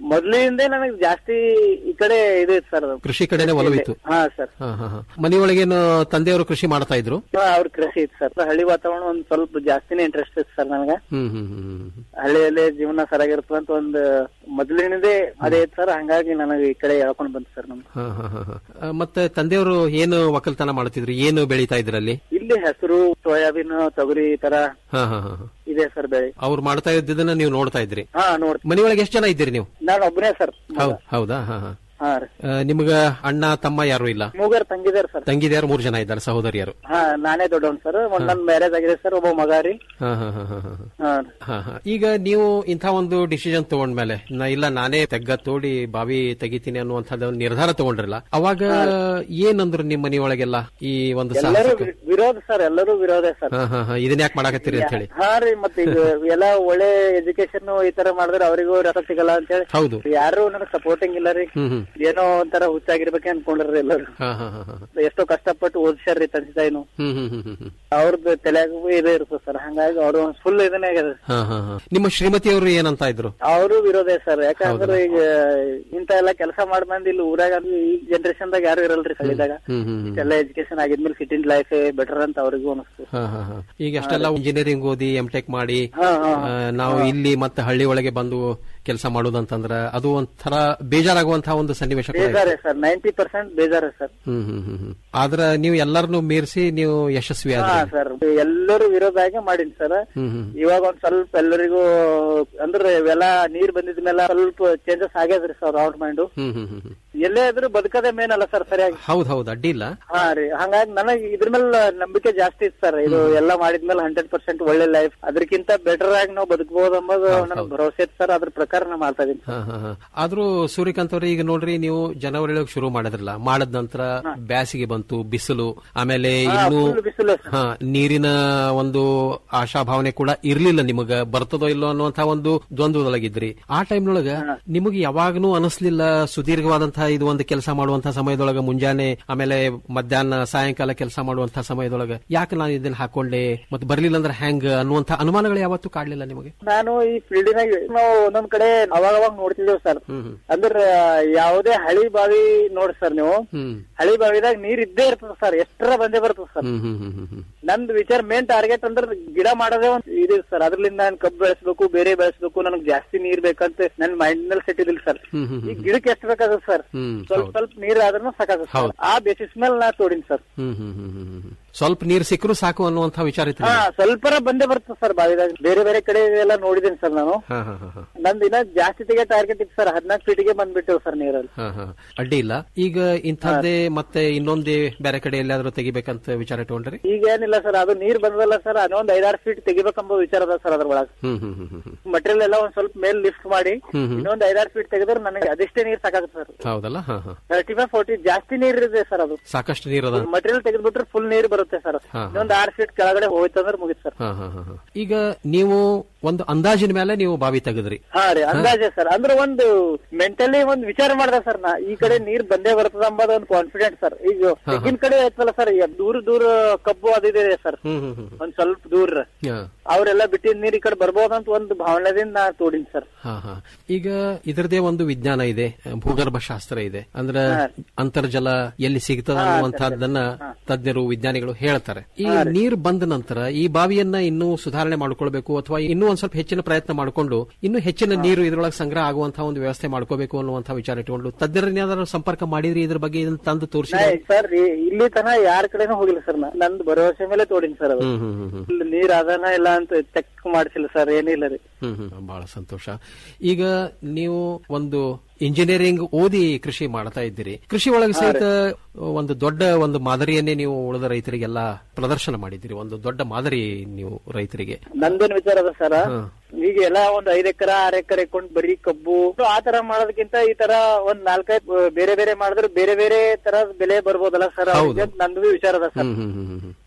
Speaker 1: ಮೊದ್ಲಿಂದ ನನಗೆ ಜಾಸ್ತಿ ಈ ಕಡೆ ಇದು ಇತ್ತು ಸರ್
Speaker 22: ಕೃಷಿ ಕಡೆನೆ ಒಲವಿತ್ತು
Speaker 1: ಹಾ ಸರ್
Speaker 22: ಹಾ ಹಾ ಹಾ ಮನೆಯೊಳಗೇನು ತಂದೆಯವರು ಕೃಷಿ ಮಾಡ್ತಾ ಇದ್ರು
Speaker 1: ಅವ್ರ ಕೃಷಿ ಇತ್ತು ಸರ್ ಹಳ್ಳಿ ವಾತಾವರಣ ಒಂದ್ ಸ್ವಲ್ಪ ಜಾಸ್ತಿನೇ ಇಂಟ್ರೆಸ್ಟ್ ಇತ್ತು ಸರ್ ನನಗೆ
Speaker 22: ಹ್ಮ್ ಹ್ಮ್ ಹ್ಮ್ ಹ್ಮ್.
Speaker 1: ಹಳ್ಳಿಯಲ್ಲೇ ಜೀವನ ಸರಿಯಾಗಿರ್ತದ ಅಂತ ಒಂದು ಮೊದ್ಲಿನಿಂದೇ ಅದೇ ಇತ್ತು ಸರ್ ಹಂಗಾಗಿ ನನಗೆ ಈ ಕಡೆ ಹೇಳ್ಕೊಂಡ್ ಬಂತು ಸರ್ ನಮ್ಗೆ
Speaker 22: ಹಾ ಹಾ ಹಾ ಹಾ. ಆ, ಮತ್ತೆ ತಂದೆಯವರು ಏನು ಒಕ್ಕಲ್ತನ ಮಾಡ್ತಿದ್ರು ಏನು ಬೆಳೀತಾ ಇದ್ರಲ್ಲಿ
Speaker 1: ಇಲ್ಲಿ ಹೆಸರು ಸೋಯಾಬೀನ್ ತೊಗರಿ ಈ ತರ
Speaker 22: ಹಾ ಹಾ ಹಾ ಹಾ.
Speaker 1: ಇದೆ ಸರ್ ಬೆಳೆ
Speaker 22: ಅವ್ರು ಮಾಡ್ತಾ ಇದ್ದದನ್ನ ನೀವು ನೋಡ್ತಾ ಇದ್ರಿ
Speaker 1: ಹಾ ನೋಡ್
Speaker 22: ಮನೆಯೊಳಗೆ ಎಷ್ಟು ಜನ ಇದ್ದೀರಿ ನೀವು
Speaker 1: ನಾನು ಒಬ್ಬನೇ ಸರ್
Speaker 22: ಹೌದ್ ಹೌದಾ ಹಾ ಹಾ
Speaker 1: ಹಾ ರೀ
Speaker 22: ಆ, ನಿಮ್ಗ ಅಣ್ಣ ತಮ್ಮ ಯಾರು ಇಲ್ಲ
Speaker 1: ಮೂಗರ್ ತಂಗಿದಾರ ಸರ್
Speaker 22: ತಂಗಿದ್ಯಾರು ಮೂರು ಜನ ಇದ್ದಾರೆ ಸಹೋದರಿಯರು
Speaker 1: ಹಾ ನಾನೇ ದೊಡ್ಡವನ್ ಸರ್ ಒಂದ್ ನನ್ ಮ್ಯಾರೇಜ್ ಆಗಿದೆ ಸರ್ ಒಬ್ಬ ಮಗ ರೀ
Speaker 22: ಹಾ ಹಾ ಹಾ ಹಾ ಹಾ
Speaker 1: ಹಾ
Speaker 22: ಹಾ ಹಾ ಈಗ ನೀವು ಇಂಥ ಒಂದು ಡಿಸಿಷನ್ ತಗೊಂಡ್ಮೇಲೆ ನಾ ಇಲ್ಲ ನಾನೇ ತೆಗ್ಗ ತೋಡಿ ಬಾವಿ ತೆಗಿತೀನಿ ಅನ್ನುವಂಥದ್ದು ಒಂದು ನಿರ್ಧಾರ ತಗೊಂಡ್ರಲ್ಲ ಅವಾಗ ಏನಂದ್ರು ನಿಮ್ಮ ಮನೆಯೊಳಗೆಲ್ಲ ಈ ಒಂದು
Speaker 1: ಎಲ್ಲರೂ
Speaker 22: ಸಾಹಸಕ್ಕೆ
Speaker 1: ವಿ- ವಿರೋಧ ಸರ್ ಎಲ್ಲರೂ ವಿರೋಧ ಸರ್
Speaker 22: ಹಾ ಹಾ ಹಾ ಇದನ್ನ ಯಾಕೆ ಮಾಡಾಕತ್ತೀರಿ ಅಂತ ಹೇಳಿ
Speaker 1: ಹಾ ರೀ ಮತ್ತೆ ಈಗ ಎಲ್ಲ ಒಳ್ಳೆ ಎಜುಕೇಶನ್ ಈ ತರ ಮಾಡಿದ್ರೆ ಅವರಿಗೂ ರಸ ಸಿಗಲ್ಲ ಅಂತ ಹೇಳಿ
Speaker 22: ಹೌದು
Speaker 1: ಯಾರು ನನಗೆ ಸಪೋರ್ಟಿಂಗ್ ಇಲ್ಲ ರೀ
Speaker 22: ಹ್ಮ್ ಹ್ಮ್
Speaker 1: ಏನೋ ಒಂಥರ ಹುಚ್ಚಾಗಿರ್ಬೇಕೆ ಅನ್ಕೊಂಡ್ರಿ ಎಲ್ಲರೂ
Speaker 22: ಹಾ ಹಾ ಹಾ ಹಾ
Speaker 1: ಎಷ್ಟೋ ಕಷ್ಟಪಟ್ಟು ಓದಿಸ್ಯಾರ್ರಿ ತಂದೆ ತಾಯಿನು
Speaker 22: ಹ್ಮ್ ಹ್ಮ್ ಹ್ಮ್ ಹ್ಮ್ ಹ್ಮ್
Speaker 1: ಅವ್ರದ್ದು ತಲೆಯಾಗೂ ಇದೇ ಇರ್ತದೆ ಸರ್ ಹಂಗಾಗಿ ಅವರು ಫುಲ್ ಇದನ್ನೇ ಆಗ್ಯದ
Speaker 22: ಹಾ ಹಾ ಹಾ ನಿಮ್ಮ ಶ್ರೀಮತಿಯವರು ಏನಂತ ಇದ್ರು
Speaker 1: ಅವರು ವಿರೋಧ ಸರ್ ಯಾಕಂದ್ರೆ ಈಗ ಇಂತ ಎಲ್ಲ ಕೆಲಸ ಮಾಡಿ ಬಂದ್ ಇಲ್ಲಿ ಊರಾಗ ಅಂದ್ರೆ ಈ ಜನರೇಷನ್ ದಾಗ ಯಾರು ಇರಲ್ರಿ ಹಳ್ಳಿದಾಗ
Speaker 22: ಹ್ಮ್ ಹ್ಮ್ ಹ್ಮ್
Speaker 1: ಎಲ್ಲ ಎಜುಕೇಶನ್ ಆಗಿದ್ಮೇಲೆ ಸಿಟಿ ಲೈಫ್ ಬೆಟರ್ ಅಂತ ಅವ್ರಿಗೂ ಅನಿಸ್ತು
Speaker 22: ಹಾ ಹಾ ಹಾ ಈಗ ಅಷ್ಟೆಲ್ಲ ಇಂಜಿನಿಯರಿಂಗ್ ಓದಿ ಎಂ ಟೆಕ್ ಮಾಡಿ
Speaker 1: ಹಾ, ಹಾ,
Speaker 22: ಆ, ನಾವು ಇಲ್ಲಿ ಮತ್ತೆ ಹಳ್ಳಿ ಒಳಗೆ ಬಂದು ಕೆಲಸ ಮಾಡೋದಂತಂದ್ರ ಅದು ಒಂಥರ ಬೇಜಾರಾಗುವಂತಹ ಒಂದು ಸನ್ನಿವೇಶ ಕೂಡ ಇದೆ.
Speaker 1: ಬೇಜಾರೇ ಸರ್ ನೈಂಟಿ ಪರ್ಸೆಂಟ್ ಬೇಜಾರೇ ಸರ್
Speaker 22: ಹ್ಮ್ ಹ್ಮ್ ಹ್ಮ್ ಹ್ಮ್ ಆದ್ರ ನೀವು ಎಲ್ಲರನ್ನು ಮೀರಿಸಿ ನೀವು ಯಶಸ್ವಿ
Speaker 1: ಹಾ
Speaker 22: ಆದ್ರಿ
Speaker 1: ಸರ್ ಎಲ್ಲರೂ ವಿರೋಧ ಆಗಿ ಮಾಡೀನಿ ಸರ್
Speaker 22: ಹ್ಮ್ ಹ್ಮ್
Speaker 1: ಇವಾಗ ಒಂದ್ ಸ್ವಲ್ಪ ಎಲ್ಲರಿಗೂ ಅಂದ್ರೆ ಇವೆಲ್ಲ ನೀರ್ ಬಂದಿದ ಮೇಲೆ ಸ್ವಲ್ಪ ಚೇಂಜಸ್ ಆಗ್ಯದ್ರಿ ಸರ್ ಔಟ್ ಮೈಂಡ್
Speaker 22: ಹ್ಮ್ ಹ್ಮ್ ಹ್ಮ್ ಹ್ಮ್
Speaker 1: ಎಲ್ಲೇ ಇದ್ರು ಬದುಕದೇ ಮೇನ್ ಅಲ್ಲ ಸರ್ ಸರಿಯಾಗಿ
Speaker 22: ಹೌದ್ ಹೌದ್ ಅಡ್ಡಿ ಇಲ್ಲ
Speaker 1: ಹಾ ರೀ ಹಂಗಾಗಿ ನನಗೆ ಇದ್ರ ಮೇಲೆ ನಂಬಿಕೆ ಜಾಸ್ತಿ ಇತ್ತು ಸರ್ ಇದು ಎಲ್ಲ ಮಾಡಿದ್ಮೇಲೆ ಹಂಡ್ರೆಡ್ ಪರ್ಸೆಂಟ್ ಒಳ್ಳೆ ಲೈಫ್ ಅದಕ್ಕಿಂತ ಬೆಟರ್ ಆಗಿ ನಾವು ಬದುಕಬಹುದು ಅನ್ನೋದು ನನಗೆ ಭರವಸೆ ಇತ್ತು ಸರ್ ಅದ್ರ ಪ್ರಕಾರ ನಾ ಮಾಡ್ತಾ ಇದೀನಿ
Speaker 22: ಹಾ ಹಾ ಹಾ ಆದ್ರೂ ಸೂರ್ಯಕಾಂತ್ ಅವ್ರೆ ಈಗ ನೋಡ್ರಿ ನೀವು ಜನವರಿ ಒಳಗೆ ಶುರು ಮಾಡಿದ್ರಲ್ಲ ಮಾಡದ ನಂತರ ಬ್ಯಾಸಿಗೆ ಬಂತು ಬಿಸಿಲು ಆಮೇಲೆ
Speaker 1: ಹಾ,
Speaker 22: ಇನ್ನು
Speaker 1: full ಬಿಸಿಲು
Speaker 22: ಹಾ ನೀರಿನ ಒಂದು ಆಶಾಭಾವನೆ ಕೂಡ ಇರ್ಲಿಲ್ಲ ನಿಮಗ ಬರ್ತದೋ ಇಲ್ಲೋ ಅನ್ನುವಂತ ಒಂದು ದ್ವಂದ್ವದೊಳಗಿದ್ರಿ ಆ ಟೈಮ್ನೊಳಗ ನಿಮಗೆ ಯಾವಾಗನೂ ಅನಿಸ್ಲಿಲ್ಲ ಸುದೀರ್ಘವಾದಂತಹ ಇದು ಒಂದು ಕೆಲಸ ಮಾಡುವಂತಹ ಸಮಯದೊಳಗ ಮುಂಜಾನೆ ಆಮೇಲೆ ಮಧ್ಯಾಹ್ನ ಸಾಯಂಕಾಲ ಕೆಲಸ ಮಾಡುವಂತಹ ಸಮಯದೊಳಗ ಯಾಕೆ ನಾನು ಇದನ್ನ ಹಾಕೊಂಡೆ ಮತ್ತೆ ಬರ್ಲಿಲ್ಲ ಅಂದ್ರೆ ಹೆಂಗ್ ಅನ್ನುವಂತ ಅನುಮಾನಗಳು ಯಾವತ್ತೂ ಕಾಡ್ಲಿಲ್ಲ ನಿಮಗೆ
Speaker 1: ನಾನು ಈ ಫೀಲ್ಡಿನಾಗ ನಾವು ಒಂದೊಂದ್ ಕಡೆ ಅವಾಗ ಅವಾಗ ನೋಡ್ತಿದ್ದೇವ್ ಸರ್
Speaker 22: ಹ್ಮ್ ಹ್ಮ್
Speaker 1: ಅಂದ್ರ ಯಾವುದೇ ಹಳಿ ಬಾವಿ ನೋಡಿ ಸರ್ ನೀವು
Speaker 22: ಹ್ಮ್
Speaker 1: ಹಳಿ ಬಾವಿದಾಗ ನೀರ್ ಇದ್ದೇ ಇರ್ತದ ಸರ್ ಎಷ್ಟರ ಬಂದೇ ಬರ್ತದ ಸರ್
Speaker 22: ಹ್ಮ್ ಹ್ಮ್ ಹ್ಮ್ ಹ್ಮ್ ಹ್ಮ್
Speaker 1: ನಂದ್ ವಿಚಾರ ಮೇನ್ ಟಾರ್ಗೆಟ್ ಅಂದ್ರೆ ಗಿಡ ಮಾಡೋದೇ ಒಂದ್ ಇದೆ ಸರ್ ಅದ್ರಲಿಂದ ನಾನು ಕಬ್ಬು ಬೆಳೆಸ್ಬೇಕು ಬೇರೆ ಬೆಳೆಸ್ಬೇಕು ನನಗ್ ಜಾಸ್ತಿ ನೀರ್ ಬೇಕಂತ ನನ್ ಮೈಂಡ್ ನಲ್ಲಿ ಸೆಟ್ ಇದಿಲ್ಲ ಸರ್
Speaker 22: ಹ್ಮ್ ಹ್ಮ್
Speaker 1: ಈ ಗಿಡಕ್ಕೆ ಎಷ್ಟು ಬೇಕಾಗುತ್ತೆ ಸರ್
Speaker 22: ಹ್ಮ್
Speaker 1: ಸ್ವಲ್ಪ
Speaker 22: ಹೌದು.
Speaker 1: ಸ್ವಲ್ಪ ನೀರ್ ಆದ್ರೂ ಸಾಕಾಗುತ್ತೆ
Speaker 22: ಹೌದು.
Speaker 1: ಸರ್ ಆ ಬೇಸಿಸ್ ಮೇಲೆ ನಾ ತೋಡಿನಿ ಸರ್
Speaker 22: ಹ್ಮ್ ಹ್ಮ್ ಹ್ಮ್ ಹ್ಮ್ ಹ್ಮ್ ಹ್ಮ್. ಸ್ವಲ್ಪ ನೀರ್ ಸಿಕ್ಕರು ಸಾಕು ಅನ್ನುವಂತ ವಿಚಾರ ಇತ್ತು
Speaker 1: ಹಾ
Speaker 22: ನಿಮಗೆ.
Speaker 1: ಸ್ವಲ್ಪರ ಬಂದೇ ಬರ್ತದೆ ಸರ್ ಬಾವಿದಾಗ ಬೇರೆ ಬೇರೆ ಕಡೆ ಎಲ್ಲ ನೋಡಿದ್ದೀನಿ ಸರ್ ನಾನು
Speaker 22: ಹಾ ಹಾ ಹಾ ಹಾ
Speaker 1: ನಂದ್ ಇನ್ನ ಜಾಸ್ತಿ ತೆಗೆ ಟಾರ್ಗೆಟ್ ಇತ್ತು ಸರ್ ಹದಿನಾಲ್ಕು ಫೀಟಿಗೆ ಬಂದ್ಬಿಟ್ಟೆವು ಸರ್ ನೀರಲ್ಲಿ
Speaker 22: ಹಾ ಹಾ ಅಡ್ಡಿ ಇಲ್ಲ ಈಗ ಇಂಥದ್ದೇ ಮತ್ತೆ ಇನ್ನೊಂದೇ ಬೇರೆ ಕಡೆ ಎಲ್ಲಾದ್ರೂ ತೆಗಿಬೇಕಂತ ವಿಚಾರ ಇಟ್ಕೊಂಡ್ರಿ
Speaker 1: ಈಗ ಏನಿಲ್ಲ ಸರ್ ಅದು ನೀರ್ ಬಂದಲ್ಲ ಸರ್ ಅದೊಂದ್ ಐದಾರು ಫೀಟ್ ತೆಗಿಬೇಕಂಬ ವಿಚಾರ ಅದ ಸರ್ ಅದ್ರ ಒಳಗೆ
Speaker 22: ಹ್ಮ್ ಹ್ಮ್ ಹ್ಮ್ ಹ್ಮ್ ಹ್ಮ್.
Speaker 1: ಮಟೀರಿಯಲ್ ಎಲ್ಲ ಒಂದ್ ಸ್ವಲ್ಪ ಮೇಲ್ ಲಿಫ್ಟ್ ಮಾಡಿ
Speaker 22: ಹ್ಮ್ ಹ್ಮ್.
Speaker 1: ಇನ್ನೊಂದ್ ಐದಾರು ಫೀಟ್ ತೆಗೆದ್ರೆ ನನಗೆ ಅದೆಷ್ಟೇ ನೀರ್ ಸಾಕಾಗುತ್ತೆ ಸರ್
Speaker 22: ಹೌದಲ್ಲ ಹಾ ಹಾ
Speaker 1: ತರ್ಟಿ ಫೈವ್ ಫೋರ್ಟಿ ಜಾಸ್ತಿ ನೀರ್ ಇದೆ ಸರ್ ಅದು
Speaker 22: ಸಾಕಷ್ಟು ನೀರದ
Speaker 1: ಮಟೀರಿಯಲ್ ತೆಗೆದ್ಬಿಟ್ರೆ ಫುಲ್ ನೀರ್ ಬರುತ್ತೆ ಸರ್
Speaker 22: ಹಾ.
Speaker 1: ಇನ್ನೊಂದ್ ಆರ್ ಫೀಟ್ ಕೆಳಗಡೆ ಹೋಯ್ತಂದ್ರೆ ಮುಗಿತ್ ಸರ್
Speaker 22: ಹಾ ಹಾ ಹಾ ಹಾ. ಈಗ ನೀವು ಒಂದು ಅಂದಾಜಿನ ಮೇಲೆ ನೀವು ಬಾವಿ ತೆಗೆದ್ರಿ
Speaker 1: ಹಾ ರೀ ಅಂದಾಜೆ ಸರ್ ಅಂದ್ರೆ ಒಂದು ಮೆಂಟಲಿ ಒಂದ್ ವಿಚಾರ ಮಾಡ್ದೆ ಸರ್ ನಾ ಈ ಕಡೆ ನೀರ್ ಬಂದೇ ಬರ್ತದ ಅಂಬದ ಒಂದು ಕಾನ್ಫಿಡೆಂಟ್ ಸರ್ ಈಗ
Speaker 22: ಹಾ.
Speaker 1: ತೆಗಿನ ಕಡೆ ಐತಲ್ಲ ಸರ್ ದೂರ ದೂರ ಕಬ್ಬು ಅದಿದೆ ಸರ್
Speaker 22: ಹ್ಮ್ ಹ್ಮ್ ಹ್ಮ್
Speaker 1: ಒಂದ್ ಸ್ವಲ್ಪ ದೂರ
Speaker 22: ಹಾ.
Speaker 1: ಅವರೆಲ್ಲ ಬಿಟ್ಟಿದ್ ನೀರ್ ಈ ಕಡೆ ಬರ್ಬೋದಂತ ಒಂದು ಭಾವನೆದಿಂದ ನಾ ತೋಡಿನಿ ಸರ್
Speaker 22: ಹಾ ಹಾ ಈಗ ಇದರದೇ ಒಂದು ವಿಜ್ಞಾನ ಇದೆ ಭೂಗರ್ಭ ಶಾಸ್ತ್ರ ಇದೆ ಅಂದ್ರೆ ಅಂತರ್ಜಲ ಎಲ್ಲಿ ಸಿಗ್ತದ ಅನ್ನುವಂತಹದ್ದನ್ನ ತಜ್ಞರು ವಿಜ್ಞಾನಿಗಳು ಹೇಳ್ತಾರೆ ಈ ನೀರು ಬಂದ ನಂತರ ಈ ಬಾವಿಯನ್ನ ಇನ್ನೂ ಸುಧಾರಣೆ ಮಾಡ್ಕೊಳ್ಬೇಕು ಅಥವಾ ಇನ್ನೂ ಒಂದ್ ಸ್ವಲ್ಪ ಹೆಚ್ಚಿನ ಪ್ರಯತ್ನ ಮಾಡಿಕೊಂಡು ಇನ್ನೂ ಹೆಚ್ಚಿನ ನೀರು ಇದ್ರೊಳಗೆ ಸಂಗ್ರಹ ಆಗುವಂತಹ ಒಂದು ವ್ಯವಸ್ಥೆ ಮಾಡ್ಕೋಬೇಕು ಅನ್ನುವಂತಹ ವಿಚಾರ ಇಟ್ಕೊಂಡು ತಜ್ಞರನ್ನೇನಾದ್ರೂ ಸಂಪರ್ಕ ಮಾಡಿದ್ರಿ ಇದ್ರ ಬಗ್ಗೆ ಇದನ್ನ ತಂದು ತೋರಿಸಿ
Speaker 1: ಸರ್ ಇಲ್ಲಿ ತನ ಯಾರ ಕಡೆನೂ ಹೋಗಿಲ್ಲ ಸರ್ ನಾ ನಂದು ಭರವಸೆ ಮೇಲೆ ತೋಡಿನಿ ಸರ್ ಅದು
Speaker 22: ಹ್ಮ್ ಹ್ಮ್ ಹ್ಮ್ ಹ್ಮ್
Speaker 1: ಇಲ್ಲಿ ನೀರ್ ಅದಾನ ಇಲ್ಲ ಅಂತ ಚೆಕ್ ಮಾಡ್ಸಿಲ್ಲ ಸರ್ ಏನಿಲ್ಲ ರೀ
Speaker 22: ಹ್ಮ್ ಹ್ಮ್ ಬಹಳ ಸಂತೋಷ ಈಗ ನೀವು ಒಂದು ಇಂಜಿನಿಯರಿಂಗ್ ಓದಿ ಕೃಷಿ ಮಾಡ್ತಾ ಇದ್ದೀರಿ ಕೃಷಿ ಒಳಗೆ ಸಹಿತ ಒಂದು ದೊಡ್ಡ ಒಂದು ಮಾದರಿಯನ್ನೇ ನೀವು ಉಳಿದ ರೈತರಿಗೆಲ್ಲ ಪ್ರದರ್ಶನ ಮಾಡಿದ್ದೀರಿ ಒಂದು ದೊಡ್ಡ ಮಾದರಿ ನೀವು ರೈತರಿಗೆ
Speaker 1: ನಂದೇನ್ ವಿಚಾರ ಅದ ಸರ್
Speaker 22: ಹಾ.
Speaker 1: ಈಗ ಎಲ್ಲ ಒಂದ್ ಐದ್ ಎಕರೆ ಆರ್ ಎಕರೆ ಇಟ್ಕೊಂಡ್ ಬರೀ ಕಬ್ಬು ಆ ತರ ಮಾಡೋದಕ್ಕಿಂತ ಈ ತರ ಒಂದ್ ನಾಲ್ಕೈದು ಬೇರೆ ಬೇರೆ ಮಾಡಿದ್ರೆ ಬೇರೆ ಬೇರೆ ತರದ ಬೆಲೆ ಬರ್ಬೋದಲ್ಲ ಸರ್
Speaker 22: ಹೌದು.
Speaker 1: ನಂದು ವಿಚಾರ ಅದ ಸರ್
Speaker 22: ಹ್ಮ್ ಹ್ಮ್ ಹ್ಮ್ ಹ್ಮ್